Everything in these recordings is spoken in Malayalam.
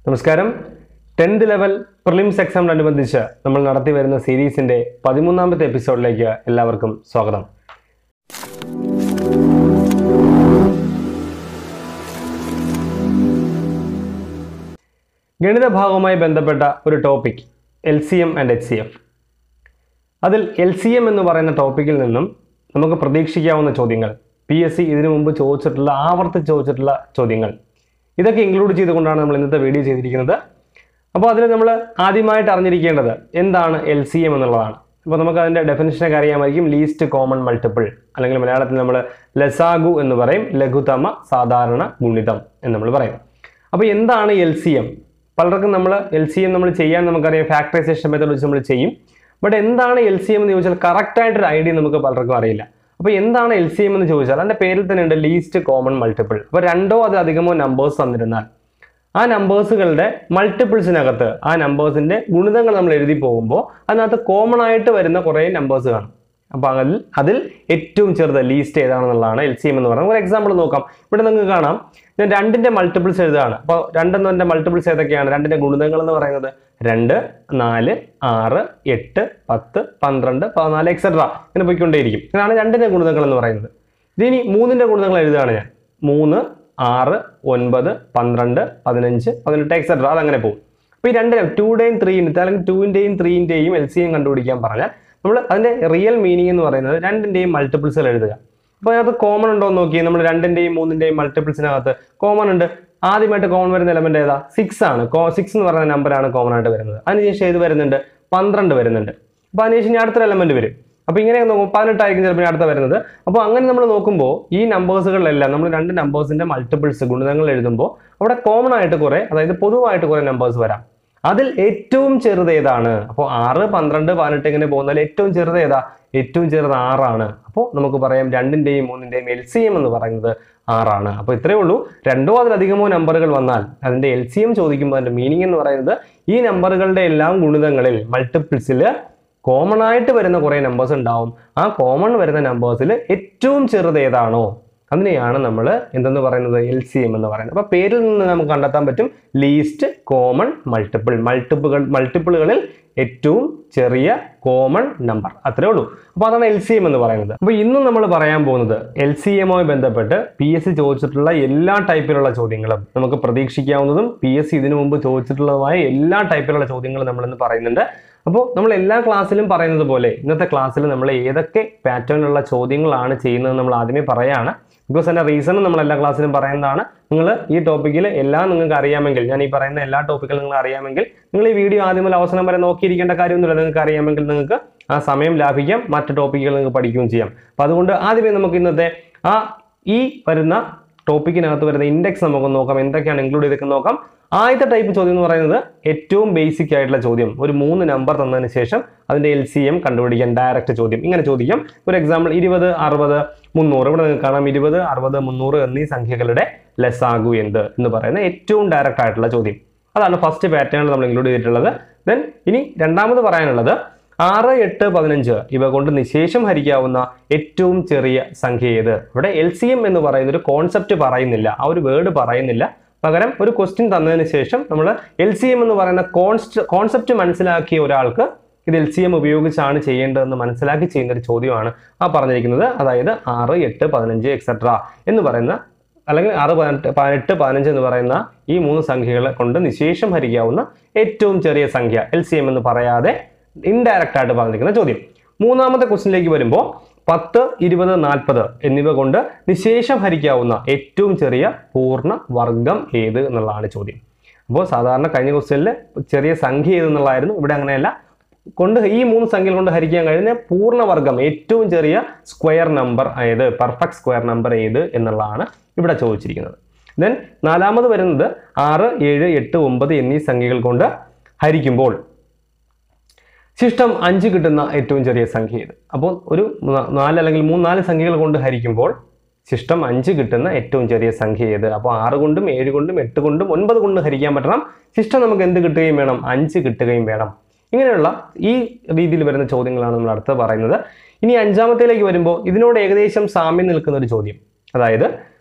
നമസ്കാരം ടെൻത്ത് ലെവൽ പ്രിലിംസ് എക്സാമിനനുബന്ധിച്ച് നമ്മൾ നടത്തി വരുന്ന സീരീസിന്റെ പതിമൂന്നാമത്തെ എപ്പിസോഡിലേക്ക് എല്ലാവർക്കും സ്വാഗതം ഗണിത ഭാഗവുമായി ബന്ധപ്പെട്ട ഒരു topic L C M and H C F അതിൽ എൽ സി എം എന്ന് പറയുന്ന ടോപ്പിക്കിൽ നിന്നും നമുക്ക് പ്രതീക്ഷിക്കാവുന്ന ചോദ്യങ്ങൾ പി എസ് സി ഇതിനു മുമ്പ് ചോദിച്ചിട്ടുള്ള ആവർത്തിച്ച് ചോദിച്ചിട്ടുള്ള ചോദ്യങ്ങൾ ഇതൊക്കെ ഇൻക്ലൂഡ് ചെയ്തുകൊണ്ടാണ് നമ്മൾ ഇന്നത്തെ വീഡിയോ ചെയ്തിരിക്കുന്നത് അപ്പോൾ അതിൽ നമ്മൾ ആദ്യമായിട്ട് അറിഞ്ഞിരിക്കേണ്ടത് എന്താണ് എൽ സി എം എന്നുള്ളതാണ് അപ്പോൾ നമുക്ക് അതിൻ്റെ ഡെഫിനിഷനൊക്കെ അറിയാമായിരിക്കും ലീസ്റ്റ് കോമൺ മൾട്ടിപ്പിൾ അല്ലെങ്കിൽ മലയാളത്തിൽ നമ്മൾ ലസാഗു എന്ന് പറയും ലഘുതമ സാധാരണ ഗുണിതം എന്ന് നമ്മൾ പറയും അപ്പോൾ എന്താണ് എൽ സി എം പലർക്കും നമ്മൾ എൽ സി എം നമ്മൾ ചെയ്യാൻ നമുക്കറിയാം ഫാക്ടറൈസേഷൻ മെത്തേഡ് വെച്ച് നമ്മൾ ചെയ്യും ബട്ട് എന്താണ് എൽ സി എം എന്ന് ചോദിച്ചാൽ കറക്റ്റായിട്ടൊരു ഐഡിയ നമുക്ക് പലർക്കും അറിയില്ല അപ്പോൾ എന്താണ് എൽ സി എം എന്ന് ചോദിച്ചാൽ അതിൻ്റെ പേരിൽ തന്നെ ഉണ്ട് ലീസ്റ്റ് കോമൺ മൾട്ടിപ്പിൾ അപ്പോൾ രണ്ടോ അതിലധികമോ നമ്പേഴ്സ് തന്നിരുന്നാൽ ആ നമ്പേഴ്സുകളുടെ മൾട്ടിപ്പിൾസിനകത്ത് ആ നമ്പേഴ്സിന്റെ ഗുണിതങ്ങൾ നമ്മൾ എഴുതി പോകുമ്പോൾ അതിനകത്ത് കോമൺ ആയിട്ട് വരുന്ന കുറേ നമ്പേഴ്സ് കാണും അപ്പോൾ അതിൽ അതിൽ ഏറ്റവും ചെറുത് ലീസ്റ്റ് ഏതാണെന്നുള്ളതാണ് എൽ സി എം എന്ന് പറയുന്നത് ഒരു എക്സാമ്പിൾ നോക്കാം ഇവിടെ നിങ്ങൾക്ക് കാണാം ഞാൻ രണ്ടിന്റെ മൾട്ടിപ്പിൾസ് എഴുതുകയാണ് അപ്പോൾ രണ്ടെന്നതിന്റെ മൾട്ടിപ്പിൾസ് ഏതൊക്കെയാണ് രണ്ടിന്റെ ഗുണിതങ്ങൾ എന്ന് പറയുന്നത് രണ്ട് നാല് ആറ് എട്ട് പത്ത് പന്ത്രണ്ട് പതിനാല് എക്സെട്ര ഇങ്ങനെ പോയിക്കൊണ്ടേയിരിക്കും ഇതാണ് രണ്ടിന്റെ ഗുണിതങ്ങൾ എന്ന് പറയുന്നത് ഇനി മൂന്നിന്റെ ഗുണിതങ്ങൾ എഴുതുകയാണ് ഞാൻ മൂന്ന് ആറ് ഒൻപത് പന്ത്രണ്ട് പതിനഞ്ച് പതിനെട്ട് എക്സെട്ര അതങ്ങനെ പോകും അപ്പോൾ ഈ രണ്ടിനും ടൂയുടെയും ത്രീൻ്റെ അല്ലെങ്കിൽ ടൂവിൻ്റെയും ത്രീൻ്റെയും എൽ സി എം കണ്ടുപിടിക്കാൻ പറഞ്ഞാൽ നമ്മൾ അതിൻ്റെ റിയൽ മീനിങ് എന്ന് പറയുന്നത് രണ്ടിൻ്റെയും മൾട്ടിപ്പിൾസുകൾ എഴുതുക അപ്പോൾ അതിനകത്ത് കോമൺ ഉണ്ടോ എന്ന് നോക്കി നമ്മൾ രണ്ടിൻ്റെയും മൂന്നിൻ്റെയും മൾട്ടിപ്പിൾസിനകത്ത് കോമൺ ഉണ്ട് ആദ്യമായിട്ട് കോമൺ വരുന്ന എലമെന്റ് ഏതാ സിക്സ് ആണ് സിക്സ് എന്ന് പറയുന്ന നമ്പറാണ് കോമൺ ആയിട്ട് വരുന്നത് അതിനുശേഷം ഏത് വരുന്നുണ്ട് പന്ത്രണ്ട് വരുന്നുണ്ട് അപ്പോൾ അതിനുശേഷം ഇനി അടുത്തൊരു എലമെന്റ് വരും അപ്പോൾ ഇങ്ങനെ നോക്കും പതിനെട്ടായിരിക്കും ചിലപ്പോൾ ഇനി അടുത്ത വരുന്നത് അപ്പോൾ അങ്ങനെ നമ്മൾ നോക്കുമ്പോൾ ഈ നമ്പേഴ്സുകളിലെല്ലാം നമ്മൾ രണ്ട് നമ്പേഴ്സിന്റെ മൾട്ടിപ്പിൾസ് ഗുണിതങ്ങൾ എഴുതുമ്പോൾ അവിടെ കോമൺ ആയിട്ട് കുറെ അതായത് പൊതുവായിട്ട് കുറെ നമ്പേഴ്സ് വരാം അതിൽ ഏറ്റവും ചെറുത് ഏതാണ് അപ്പോൾ ആറ് പന്ത്രണ്ട് പതിനെട്ട് ഇങ്ങനെ പോകുന്നതിൽ ഏറ്റവും ചെറുത് ഏതാ ഏറ്റവും ചെറുത് ആറാണ് അപ്പോൾ നമുക്ക് പറയാം രണ്ടിന്റെയും മൂന്നിന്റെയും എൽ സി എം എന്ന് പറയുന്നത് ആറാണ് അപ്പോൾ ഇത്രയേ ഉള്ളൂ രണ്ടോ അതിലധികമോ നമ്പറുകൾ വന്നാൽ അതിന്റെ എൽ സി എം ചോദിക്കുമ്പോൾ അതിന്റെ മീനിങ് എന്ന് പറയുന്നത് ഈ നമ്പറുകളുടെ എല്ലാം ഗുണിതങ്ങളിൽ മൾട്ടിപ്പിൾസിൽ കോമൺ ആയിട്ട് വരുന്ന കുറേ നമ്പേഴ്സ് ഉണ്ടാവും ആ കോമൺ വരുന്ന നമ്പേഴ്സിൽ ഏറ്റവും ചെറുത് ഏതാണോ അതിനെയാണ് നമ്മൾ എന്തെന്ന് പറയുന്നത് എൽ സി എം എന്ന് പറയുന്നത് അപ്പോൾ പേരിൽ നിന്ന് നമുക്ക് കണ്ടെത്താൻ പറ്റും ലീസ്റ്റ് കോമൺ മൾട്ടിപ്പിൾ മൾട്ടിപ്പിൾ മൾട്ടിപ്പിളുകളിൽ ഏറ്റവും ചെറിയ കോമൺ നമ്പർ അത്രേ ഉള്ളൂ അപ്പോൾ അതാണ് എൽ സി എം എന്ന് പറയുന്നത് അപ്പോൾ ഇന്ന് നമ്മൾ പറയാൻ പോകുന്നത് എൽ സി എമ്മുമായി ബന്ധപ്പെട്ട് പി എസ് സി ചോദിച്ചിട്ടുള്ള എല്ലാ ടൈപ്പിലുള്ള ചോദ്യങ്ങളും നമുക്ക് പ്രതീക്ഷിക്കാവുന്നതും പി എസ് സി ഇതിനു മുമ്പ് ചോദിച്ചിട്ടുള്ളതുമായ എല്ലാ ടൈപ്പിലുള്ള ചോദ്യങ്ങളും നമ്മളിന്ന് പറയുന്നുണ്ട് അപ്പോൾ നമ്മൾ എല്ലാ ക്ലാസ്സിലും പറയുന്നത് പോലെ ഇന്നത്തെ ക്ലാസ്സിൽ നമ്മൾ ഏതൊക്കെ പാറ്റേണിലുള്ള ചോദ്യങ്ങളാണ് ചെയ്യുന്നത് നമ്മൾ ആദ്യമേ പറയാണ് ബിക്കോസ് അതിൻ്റെ റീസൺ നമ്മൾ എല്ലാ ക്ലാസ്സിലും പറയുന്നതാണ് നിങ്ങൾ ഈ ടോപ്പിക്കിൽ എല്ലാം നിങ്ങൾക്ക് അറിയാമെങ്കിൽ ഞാൻ ഈ പറയുന്ന എല്ലാ ടോപ്പിക്കും നിങ്ങൾ അറിയാമെങ്കിൽ നിങ്ങൾ ഈ വീഡിയോ ആദ്യം മുതൽ അവസാനം വരെ നോക്കിയിരിക്കേണ്ട കാര്യമൊന്നുമില്ല നിങ്ങൾക്ക് അറിയാമെങ്കിൽ നിങ്ങൾക്ക് ആ സമയം ലാഭിക്കാം മറ്റ് ടോപ്പിക്കുകൾ നിങ്ങൾക്ക് പഠിക്കുകയും ചെയ്യാം അപ്പോൾ അതുകൊണ്ട് ആദ്യമേ നമുക്ക് ഇന്നത്തെ ആ ഈ വരുന്ന ടോപ്പിക്കിനകത്ത് വരുന്ന ഇൻഡെക്സ് നമുക്ക് നോക്കാം എന്തൊക്കെയാണ് ഇൻക്ലൂഡ് ചെയ്തൊക്കെ നോക്കാം ആദ്യത്തെ ടൈപ്പ് ചോദ്യം എന്ന് പറയുന്നത് ഏറ്റവും ബേസിക് ആയിട്ടുള്ള ചോദ്യം ഒരു മൂന്ന് നമ്പർ തന്നതിന് ശേഷം അതിന്റെ എൽ സി എം കണ്ടുപിടിക്കാൻ ഡയറക്റ്റ് ചോദ്യം ഇങ്ങനെ ചോദിക്കാം ഒരു എക്സാമ്പിൾ ഇരുപത് അറുപത് മുന്നൂറ് ഇവിടെ നിങ്ങൾക്ക് കാണാം ഇരുപത് അറുപത് മുന്നൂറ് എന്നീ സംഖ്യകളുടെ ലെസ്സാകു എന്ത് എന്ന് പറയുന്ന ഏറ്റവും ഡയറക്റ്റ് ആയിട്ടുള്ള ചോദ്യം അതാണ് ഫസ്റ്റ് പാറ്റേണിൽ നമ്മൾ ഇൻക്ലൂഡ് ചെയ്തിട്ടുള്ളത് ദെൻ ഇനി രണ്ടാമത് പറയാനുള്ളത് ആറ് എട്ട് പതിനഞ്ച് ഇവ കൊണ്ട് നിശേഷം ഹരിക്കാവുന്ന ഏറ്റവും ചെറിയ സംഖ്യ ഏത് ഇവിടെ എൽ സി എം എന്ന് പറയുന്ന ഒരു കോൺസെപ്റ്റ് പറയുന്നില്ല ആ ഒരു വേർഡ് പറയുന്നില്ല പകരം ഒരു ക്വസ്റ്റ്യൻ തന്നതിന് ശേഷം നമ്മൾ എൽ സി എം എന്ന് പറയുന്ന കോൺസ്റ്റ് കോൺസെപ്റ്റ് മനസ്സിലാക്കിയ ഒരാൾക്ക് ഇത് എൽ സി എം ഉപയോഗിച്ചാണ് ചെയ്യേണ്ടതെന്ന് മനസ്സിലാക്കി ചെയ്യുന്ന ഒരു ചോദ്യമാണ് ആ പറഞ്ഞിരിക്കുന്നത് അതായത് ആറ് എട്ട് പതിനഞ്ച് എക്സെട്ര എന്ന് പറയുന്ന അല്ലെങ്കിൽ ആറ് പതിനെട്ട് പതിനെട്ട് പതിനഞ്ച് എന്ന് പറയുന്ന ഈ മൂന്ന് സംഖ്യകളെ കൊണ്ട് നിശേഷം ഹരിക്കാവുന്ന ഏറ്റവും ചെറിയ സംഖ്യ എൽ സി എം എന്ന് പറയാതെ ഇൻഡയറക്റ്റ് ആയിട്ട് പറഞ്ഞിരിക്കുന്ന ചോദ്യം മൂന്നാമത്തെ ക്വസ്റ്റിനിലേക്ക് വരുമ്പോൾ പത്ത് ഇരുപത് നാൽപ്പത് എന്നിവ കൊണ്ട് നിശേഷം ഹരിക്കാവുന്ന ഏറ്റവും ചെറിയ പൂർണ്ണ വർഗം ഏത് എന്നുള്ളതാണ് ചോദ്യം അപ്പോൾ സാധാരണ കഴിഞ്ഞ ക്വസ്റ്റ്യനിൽ ചെറിയ സംഖ്യ ഏതെന്നുള്ളതായിരുന്നു ഇവിടെ അങ്ങനെയല്ല കൊണ്ട് ഈ മൂന്ന് സംഖ്യകൾ കൊണ്ട് ഹരിക്കാൻ കഴിയുന്ന പൂർണ്ണവർഗം ഏറ്റവും ചെറിയ സ്ക്വയർ നമ്പർ ഏത് പെർഫെക്റ്റ് സ്ക്വയർ നമ്പർ ഏത് എന്നുള്ളതാണ് ഇവിടെ ചോദിച്ചിരിക്കുന്നത് ദെൻ നാലാമത് വരുന്നത് ആറ് ഏഴ് എട്ട് ഒമ്പത് എന്നീ സംഖ്യകൾ കൊണ്ട് ഹരിക്കുമ്പോൾ ശിഷ്ടം അഞ്ച് കിട്ടുന്ന ഏറ്റവും ചെറിയ സംഖ്യ ഇത് അപ്പോൾ ഒരു ന- നാല് അല്ലെങ്കിൽ മൂന്ന് നാല് സംഖ്യകൾ കൊണ്ട് ഹരിക്കുമ്പോൾ ശിഷ്ടം അഞ്ച് കിട്ടുന്ന ഏറ്റവും ചെറിയ സംഖ്യ ഏത് അപ്പോൾ ആറ് കൊണ്ടും ഏഴ് കൊണ്ടും എട്ട് കൊണ്ടും ഒൻപത് കൊണ്ടും ഹരിക്കാൻ പറ്റണം ശിഷ്ടം നമുക്ക് എന്ത് കിട്ടുകയും വേണം അഞ്ച് കിട്ടുകയും വേണം ഇങ്ങനെയുള്ള ഈ രീതിയിൽ വരുന്ന ചോദ്യങ്ങളാണ് നമ്മൾ അടുത്ത് പറയുന്നത് ഇനി അഞ്ചാമത്തേലേക്ക് വരുമ്പോൾ ഇതിനോട് ഏകദേശം സാമ്യം നിൽക്കുന്ന ഒരു ചോദ്യം അതായത്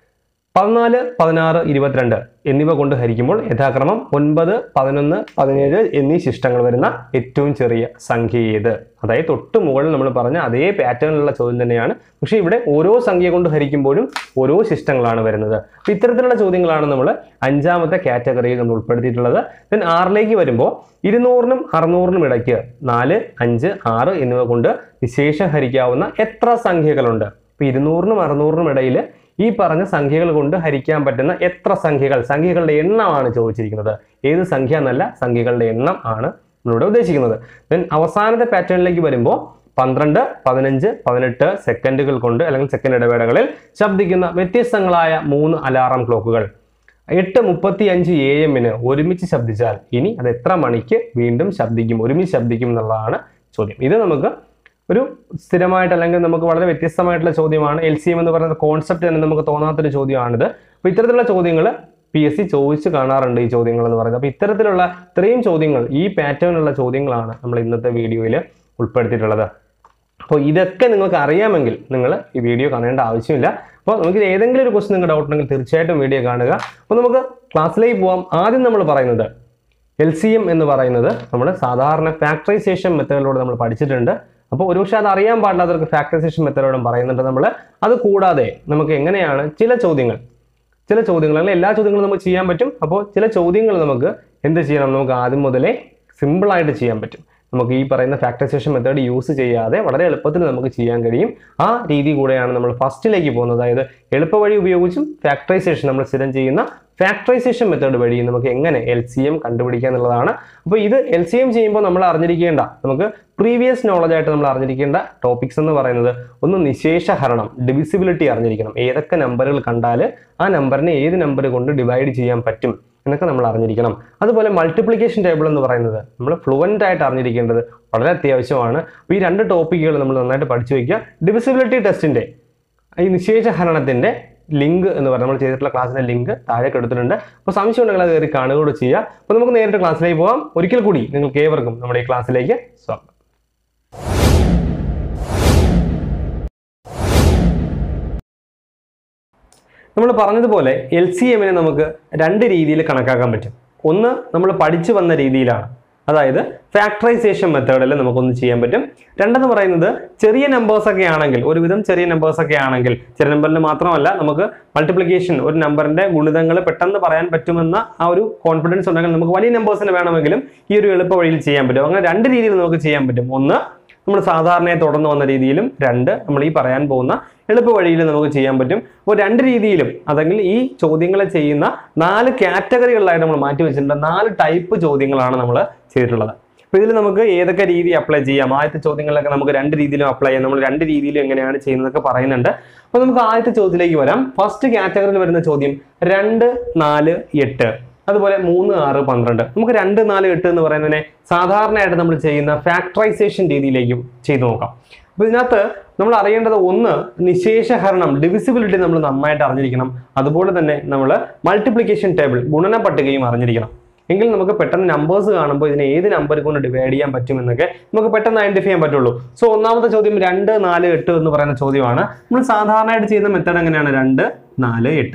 പതിനാല് പതിനാറ് ഇരുപത്തിരണ്ട് എന്നിവ കൊണ്ട് ഹരിക്കുമ്പോൾ യഥാക്രമം ഒൻപത് പതിനൊന്ന് പതിനേഴ് എന്നീ ശിഷ്ടങ്ങൾ വരുന്ന ഏറ്റവും ചെറിയ സംഖ്യ ഏത് അതായത് തൊട്ട് മുകളിൽ നമ്മൾ പറഞ്ഞ അതേ പാറ്റേണിലുള്ള ചോദ്യം തന്നെയാണ് പക്ഷേ ഇവിടെ ഓരോ സംഖ്യ കൊണ്ട് ഹരിക്കുമ്പോഴും ഓരോ ശിഷ്ടങ്ങളാണ് വരുന്നത് അപ്പോൾ ഇത്തരത്തിലുള്ള ചോദ്യങ്ങളാണ് നമ്മൾ അഞ്ചാമത്തെ കാറ്റഗറിയിൽ നമ്മൾ ഉൾപ്പെടുത്തിയിട്ടുള്ളത് ദെൻ ആറിലേക്ക് വരുമ്പോൾ ഇരുന്നൂറിനും അറുന്നൂറിനും ഇടയ്ക്ക് നാല് അഞ്ച് ആറ് എന്നിവ കൊണ്ട് വിശേഷം ഹരിക്കാവുന്ന എത്ര സംഖ്യകളുണ്ട് അപ്പോൾ ഇരുന്നൂറിനും അറുന്നൂറിനും ഇടയിൽ ഈ പറഞ്ഞ സംഖ്യകൾ കൊണ്ട് ഹരിക്കാൻ പറ്റുന്ന എത്ര സംഖ്യകൾ സംഖ്യകളുടെ എണ്ണമാണ് ചോദിച്ചിരിക്കുന്നത് ഏത് സംഖ്യ എന്നല്ല സംഖ്യകളുടെ എണ്ണം ആണ് നമ്മളിവിടെ ഉദ്ദേശിക്കുന്നത് ദെൻ അവസാനത്തെ പാറ്റേണിലേക്ക് വരുമ്പോൾ പന്ത്രണ്ട് പതിനഞ്ച് പതിനെട്ട് സെക്കൻഡുകൾ കൊണ്ട് അല്ലെങ്കിൽ സെക്കൻഡ് ഇടവേളകളിൽ ശബ്ദിക്കുന്ന വ്യത്യസ്തങ്ങളായ മൂന്ന് അലാറം ക്ലോക്കുകൾ എട്ട് മുപ്പത്തി അഞ്ച് എ എമ്മിന് ഒരുമിച്ച് ശബ്ദിച്ചാൽ ഇനി അത് എത്ര മണിക്ക് വീണ്ടും ശബ്ദിക്കും ഒരുമിച്ച് ശബ്ദിക്കും എന്നുള്ളതാണ് ചോദ്യം ഇത് നമുക്ക് ഒരു സ്ഥിരമായിട്ട് അല്ലെങ്കിൽ നമുക്ക് വളരെ വ്യത്യസ്തമായിട്ടുള്ള ചോദ്യമാണ് എൽ സി എം എന്ന് പറയുന്ന കോൺസെപ്റ്റ് തന്നെ നമുക്ക് തോന്നാത്തൊരു ചോദ്യമാണിത് അപ്പോൾ ഇത്തരത്തിലുള്ള ചോദ്യങ്ങൾ പി എസ് സി ചോദിച്ച് കാണാറുണ്ട് ഈ ചോദ്യങ്ങൾ എന്ന് പറയുന്നത് അപ്പോൾ ഇത്തരത്തിലുള്ള ഇത്രയും ചോദ്യങ്ങൾ ഈ പാറ്റേണിലുള്ള ചോദ്യങ്ങളാണ് നമ്മൾ ഇന്നത്തെ വീഡിയോയിൽ ഉൾപ്പെടുത്തിയിട്ടുള്ളത് അപ്പോൾ ഇതൊക്കെ നിങ്ങൾക്ക് അറിയാമെങ്കിൽ നിങ്ങൾ ഈ വീഡിയോ കാണേണ്ട ആവശ്യമില്ല അപ്പോൾ നമുക്ക് ഏതെങ്കിലും ഒരു ക്വസ്റ്റൻ നിങ്ങൾക്ക് ഡൗട്ട് ഉണ്ടെങ്കിൽ തീർച്ചയായിട്ടും വീഡിയോ കാണുക അപ്പോൾ നമുക്ക് ക്ലാസ്സിലേക്ക് പോവാം ആദ്യം നമ്മൾ പറയുന്നത് എൽ സി എം എന്ന് പറയുന്നത് നമ്മൾ സാധാരണ ഫാക്ടറൈസേഷൻ മെത്തേഡിലൂടെ നമ്മൾ പഠിച്ചിട്ടുണ്ട് അപ്പോൾ ഒരുപക്ഷെ അത് അറിയാൻ പാടില്ലാത്തവർക്ക് ഫാക്ടറൈസേഷൻ മെത്തേഡോടും പറയുന്നുണ്ട് നമ്മൾ അത് കൂടാതെ നമുക്ക് എങ്ങനെയാണ് ചില ചോദ്യങ്ങൾ ചില ചോദ്യങ്ങൾ അല്ലെങ്കിൽ എല്ലാ ചോദ്യങ്ങളും നമുക്ക് ചെയ്യാൻ പറ്റും അപ്പോൾ ചില ചോദ്യങ്ങൾ നമുക്ക് എന്ത് ചെയ്യണം നമുക്ക് ആദ്യം മുതലേ സിമ്പിളായിട്ട് ചെയ്യാൻ പറ്റും നമുക്ക് ഈ പറയുന്ന ഫാക്ടറൈസേഷൻ മെത്തേഡ് യൂസ് ചെയ്യാതെ വളരെ എളുപ്പത്തിൽ നമുക്ക് ചെയ്യാൻ കഴിയും ആ രീതി കൂടെയാണ് നമ്മൾ ഫസ്റ്റിലേക്ക് പോകുന്നത് അതായത് എളുപ്പവഴി ഉപയോഗിച്ചും ഫാക്ടറൈസേഷൻ നമ്മൾ സ്ഥിരം ചെയ്യുന്ന ഫാക്ടറൈസേഷൻ മെത്തേഡ് വഴി നമുക്ക് എങ്ങനെ എൽ സി എം കണ്ടുപിടിക്കുക എന്നുള്ളതാണ് അപ്പോൾ ഇത് എൽ സി എം ചെയ്യുമ്പോൾ നമ്മൾ അറിഞ്ഞിരിക്കേണ്ട നമുക്ക് പ്രീവിയസ് നോളജ് ആയിട്ട് നമ്മൾ അറിഞ്ഞിരിക്കേണ്ട ടോപ്പിക്സ് എന്ന് പറയുന്നത് ഒന്ന് നിശേഷഹരണം ഡിവിസിബിലിറ്റി അറിഞ്ഞിരിക്കണം ഏതൊക്കെ നമ്പറുകൾ കണ്ടാൽ ആ നമ്പറിനെ ഏത് നമ്പർ കൊണ്ട് ഡിവൈഡ് ചെയ്യാൻ പറ്റും എന്നൊക്കെ നമ്മൾ അറിഞ്ഞിരിക്കണം അതുപോലെ മൾട്ടിപ്ലിക്കേഷൻ ടേബിൾ എന്ന് പറയുന്നത് നമ്മൾ ഫ്ലുവൻ്റ് ആയിട്ട് അറിഞ്ഞിരിക്കേണ്ടത് വളരെ അത്യാവശ്യമാണ് അപ്പോൾ ഈ രണ്ട് ടോപ്പിക്കുകൾ നമ്മൾ നന്നായിട്ട് പഠിച്ചു വയ്ക്കുക ഡിവിസിബിലിറ്റി ടെസ്റ്റിൻ്റെ ഈ നിശേഷഹരണത്തിൻ്റെ ലിങ്ക് എന്ന് പറഞ്ഞാൽ നമ്മൾ ചെയ്തിട്ടുള്ള ക്ലാസ്സിൻ്റെ ലിങ്ക് താഴെ കൊടുത്തിട്ടുണ്ട് അപ്പോൾ സംശയം ഉണ്ടെങ്കിൽ അത് കയറി കാണുകയോട് ചെയ്യുക അപ്പോൾ നമുക്ക് നേരിട്ട് ക്ലാസ്സിലേക്ക് പോകാം ഒരിക്കൽ കൂടി നിങ്ങൾക്ക് ഏവർക്കും നമ്മുടെ ഈ ക്ലാസ്സിലേക്ക് സ്വാഗതം നമ്മൾ പറഞ്ഞതുപോലെ എൽ സി എമ്മിനെ നമുക്ക് രണ്ട് രീതിയിൽ കണക്കാക്കാൻ പറ്റും ഒന്ന് നമ്മൾ പഠിച്ചു വന്ന രീതിയിലാണ് അതായത് ഫാക്ടറൈസേഷൻ മെത്തേഡിൽ നമുക്കൊന്ന് ചെയ്യാൻ പറ്റും രണ്ടെന്ന് പറയുന്നത് ചെറിയ നമ്പേഴ്സ് ഒക്കെ ആണെങ്കിൽ ഒരുവിധം ചെറിയ നമ്പേഴ്സ് ഒക്കെ ആണെങ്കിൽ ചെറിയ നമ്പറിന് മാത്രമല്ല നമുക്ക് മൾട്ടിപ്ലിക്കേഷൻ ഒരു നമ്പറിന്റെ ഗുണിതങ്ങൾ പെട്ടെന്ന് പറയാൻ പറ്റുമെന്ന ആ ഒരു കോൺഫിഡൻസ് ഉണ്ടെങ്കിൽ നമുക്ക് വലിയ നമ്പേഴ്സിന് വേണമെങ്കിലും ഈ ഒരു എളുപ്പ വഴിയിൽ ചെയ്യാൻ പറ്റും അങ്ങനെ രണ്ട് രീതിയിൽ നമുക്ക് ചെയ്യാൻ പറ്റും ഒന്ന് നമ്മൾ സാധാരണയെ തുടർന്ന് വന്ന രീതിയിലും രണ്ട് നമ്മൾ ഈ പറയാൻ പോകുന്ന എളുപ്പ വഴിയിൽ നമുക്ക് ചെയ്യാൻ പറ്റും അപ്പോൾ രണ്ട് രീതിയിലും അതെങ്കിൽ ഈ ചോദ്യങ്ങളെ ചെയ്യുന്ന നാല് കാറ്റഗറികളിലായിട്ട് നമ്മൾ മാറ്റി വെച്ചിട്ടുണ്ട് നാല് ടൈപ്പ് ചോദ്യങ്ങളാണ് നമ്മൾ ചെയ്തിട്ടുള്ളത് അപ്പോൾ ഇതിൽ നമുക്ക് ഏതൊക്കെ രീതി അപ്ലൈ ചെയ്യാം ആദ്യത്തെ ചോദ്യങ്ങളിലൊക്കെ നമുക്ക് രണ്ട് രീതിയിലും അപ്ലൈ ചെയ്യാം നമ്മൾ രണ്ട് രീതിയിലും എങ്ങനെയാണ് ചെയ്യുന്നതൊക്കെ പറയുന്നുണ്ട് അപ്പോൾ നമുക്ക് ആദ്യത്തെ ചോദ്യത്തിലേക്ക് വരാം ഫസ്റ്റ് കാറ്റഗറിയിൽ വരുന്ന ചോദ്യം രണ്ട് നാല് എട്ട് അതുപോലെ മൂന്ന് ആറ് പന്ത്രണ്ട് നമുക്ക് രണ്ട് നാല് എട്ട് എന്ന് പറയുന്നതിനെ സാധാരണയായിട്ട് നമ്മൾ ചെയ്യുന്ന ഫാക്ടറൈസേഷൻ രീതിയിലേക്ക് ചെയ്തു നോക്കാം അപ്പോൾ ഇതിനകത്ത് നമ്മൾ അറിയേണ്ടത് ഒന്ന് നിശേഷഹരണം ഡിവിസിബിലിറ്റി നമ്മൾ നന്നായിട്ട് അറിഞ്ഞിരിക്കണം അതുപോലെ തന്നെ നമ്മൾ മൾട്ടിപ്ലിക്കേഷൻ ടേബിൾ ഗുണന പട്ടികയും അറിഞ്ഞിരിക്കണം എങ്കിൽ നമുക്ക് പെട്ടെന്ന് നമ്പേഴ്സ് കാണുമ്പോൾ ഇതിനെ ഏത് നമ്പർ കൊണ്ട് ഡിവൈഡ് ചെയ്യാൻ പറ്റുമെന്നൊക്കെ നമുക്ക് പെട്ടെന്ന് ഐഡന്റിഫൈ ചെയ്യാൻ പറ്റുള്ളൂ സോ ഒന്നാമത്തെ ചോദ്യം രണ്ട് നാല് എട്ട് എന്ന് പറയുന്ന ചോദ്യമാണ് നമ്മൾ സാധാരണയായിട്ട് ചെയ്യുന്ന മെത്തേഡ് എങ്ങനെയാണ് രണ്ട് നാല് എട്ട്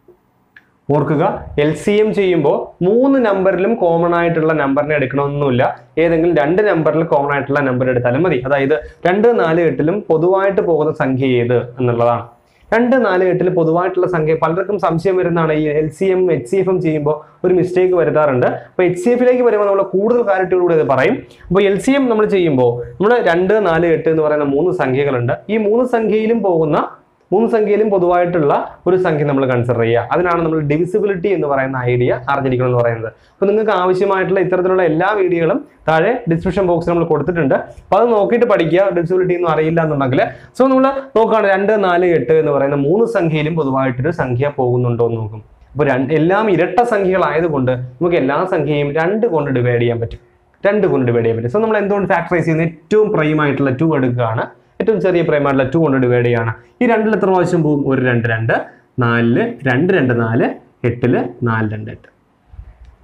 ഓർക്കുക എൽ സി എം ചെയ്യുമ്പോൾ മൂന്ന് നമ്പറിലും കോമൺ ആയിട്ടുള്ള നമ്പറിനെ എടുക്കണമെന്നൊന്നുമില്ല ഏതെങ്കിലും രണ്ട് നമ്പറിൽ കോമൺ ആയിട്ടുള്ള നമ്പർ എടുത്താലും മതി അതായത് രണ്ട് നാല് എട്ടിലും പൊതുവായിട്ട് പോകുന്ന സംഖ്യ ഏത് എന്നുള്ളതാണ് രണ്ട് നാല് എട്ടിൽ പൊതുവായിട്ടുള്ള സംഖ്യ പലർക്കും സംശയം വരുന്നതാണ് ഈ L C M H C എഫും ചെയ്യുമ്പോൾ ഒരു മിസ്റ്റേക്ക് വരുത്താറുണ്ട് അപ്പോൾ എച്ച് സി എഫിലേക്ക് വരുമ്പോൾ നമ്മൾ കൂടുതൽ ക്ലാരിറ്റിയോടുകൂടി ഇത് പറയും അപ്പോൾ എൽ സി എം നമ്മൾ ചെയ്യുമ്പോൾ നമ്മൾ രണ്ട് നാല് എട്ട് എന്ന് പറയുന്ന മൂന്ന് സംഖ്യകളുണ്ട് ഈ മൂന്ന് സംഖ്യയിലും പോകുന്ന മൂന്ന് സംഖ്യയിലും പൊതുവായിട്ടുള്ള ഒരു സംഖ്യ നമ്മൾ കൺസിഡർ ചെയ്യുക അതിനാണ് നമ്മൾ ഡിവിസിബിലിറ്റി എന്ന് പറയുന്ന ഐഡിയ അറിഞ്ഞിരിക്കണം എന്ന് പറയുന്നത് അപ്പോൾ നിങ്ങൾക്ക് ആവശ്യമായിട്ടുള്ള ഇത്തരത്തിലുള്ള എല്ലാ വീഡിയോകളും താഴെ ഡിസ്ക്രിപ്ഷൻ ബോക്സിൽ നമ്മൾ കൊടുത്തിട്ടുണ്ട് അപ്പോൾ അത് നോക്കിയിട്ട് പഠിക്കുക ഡിവിസിബിലിറ്റി ഒന്നും അറിയില്ല എന്നുണ്ടെങ്കിൽ സോ നമ്മൾ നോക്കുകയാണ് രണ്ട് നാല് എട്ട് എന്ന് പറയുന്ന മൂന്ന് സംഖ്യയിലും പൊതുവായിട്ടൊരു സംഖ്യ പോകുന്നുണ്ടോ എന്ന് നോക്കും അപ്പോൾ രണ്ട് എല്ലാം ഇരട്ട സംഖ്യകളായതുകൊണ്ട് നമുക്ക് എല്ലാ സംഖ്യയും രണ്ട് കൊണ്ട് ഡിവൈഡ് ചെയ്യാൻ പറ്റും രണ്ട് കൊണ്ട് ഡിവൈഡ് ചെയ്യാൻ പറ്റും സോ നമ്മൾ എന്തുകൊണ്ട് ഫാക്ടറൈസ് ചെയ്യുന്ന ഏറ്റവും പ്രൈം ആയിട്ടുള്ള ടു എടുക്കുകയാണ് ഏറ്റവും ചെറിയ പ്രൈം ആയിട്ടുള്ള ടു കൊണ്ട് ഡിവൈഡ് ചെയ്യാണ് ഈ രണ്ടിൽ എത്ര പ്രാവശ്യം പോകും ഒരു രണ്ട് രണ്ട് നാലില് രണ്ട് രണ്ട് നാല് എട്ടില് നാല് രണ്ട് എട്ട്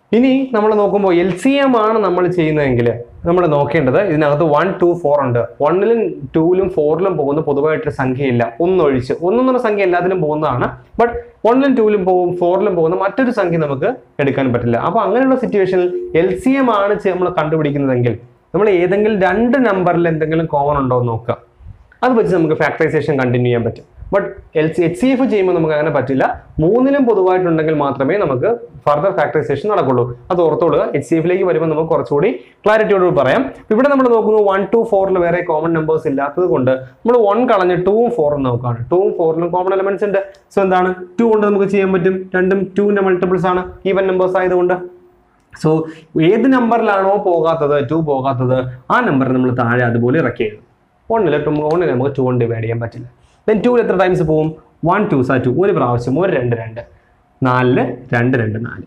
ഇനി നമ്മൾ നോക്കുമ്പോൾ എൽ സി എം ആണ് നമ്മൾ ചെയ്യുന്നതെങ്കിൽ നമ്മൾ നോക്കേണ്ടത് ഇതിനകത്ത് വൺ ടു ഫോർ ഉണ്ട് വണ്ണിലും ടൂവിലും ഫോറിലും പോകുന്ന പൊതുവായിട്ടൊരു സംഖ്യയില്ല ഒന്നൊഴിച്ച് ഒന്നൊന്നര സംഖ്യ എല്ലാത്തിലും പോകുന്നതാണ് ബട്ട് വണ്ണിലും ടൂവിലും പോകും ഫോറിലും പോകുന്ന മറ്റൊരു സംഖ്യ നമുക്ക് എടുക്കാൻ പറ്റില്ല അപ്പോൾ അങ്ങനെയുള്ള സിറ്റുവേഷനിൽ എൽ സി എം ആണ് നമ്മൾ കണ്ടുപിടിക്കുന്നതെങ്കിൽ നമ്മൾ ഏതെങ്കിലും രണ്ട് നമ്പറിൽ എന്തെങ്കിലും കോമൺ ഉണ്ടോ എന്ന് നോക്കുക അത് വെച്ച് നമുക്ക് ഫാക്ടറൈസേഷൻ കണ്ടിന്യൂ ചെയ്യാൻ പറ്റും but L C H C F ചെയ്യുമ്പോൾ നമുക്ക് അങ്ങനെ പറ്റില്ല മൂന്നിലും പൊതുവായിട്ടുണ്ടെങ്കിൽ മാത്രമേ നമുക്ക് ഫർദർ ഫാക്ടറൈസേഷൻ നടക്കുള്ളൂ അത് ഓർത്തോളുക എച്ച് സി എഫിലേക്ക് വരുമ്പോൾ നമുക്ക് കുറച്ചുകൂടി ക്ലാരിറ്റിയോട് പറയാം ഇവിടെ നമ്മൾ നോക്കുന്നു വൺ ടു ഫോറിൽ വേറെ കോമൺ നമ്പേഴ്സ് ഇല്ലാത്തത് കൊണ്ട് നമ്മൾ വൺ കളഞ്ഞ് ടൂവും ഫോറും നോക്കുകയാണ് ടൂവും ഫോറിലും കോമൺ എലമെന്റ്സ് ഉണ്ട് സോ എന്താണ് ടു കൊണ്ട് നമുക്ക് ചെയ്യാൻ പറ്റും രണ്ടും ടൂവിന്റെ മൾട്ടിപ്പിൾസ് ആണ് ഈവൻ നമ്പേഴ്സ് ആയതുകൊണ്ട് സോ ഏത് നമ്പറിലാണോ പോകാത്തത് ടു പോകാത്തത് ആ നമ്പർ നമ്മൾ താഴെ അതുപോലെ ഇറക്കി എഴുതും വണ്ണിൽ ടു വണ്ണിൽ നമുക്ക് ടു കൊണ്ട് ഡിവൈഡ് ചെയ്യാൻ പറ്റില്ല ദെൻ ടൂവിൽ എത്ര ടൈംസ് പോകും വൺ ടു സാ ടു ഒരു പ്രാവശ്യം ഒരു രണ്ട് രണ്ട് നാലില് രണ്ട് രണ്ട് നാല്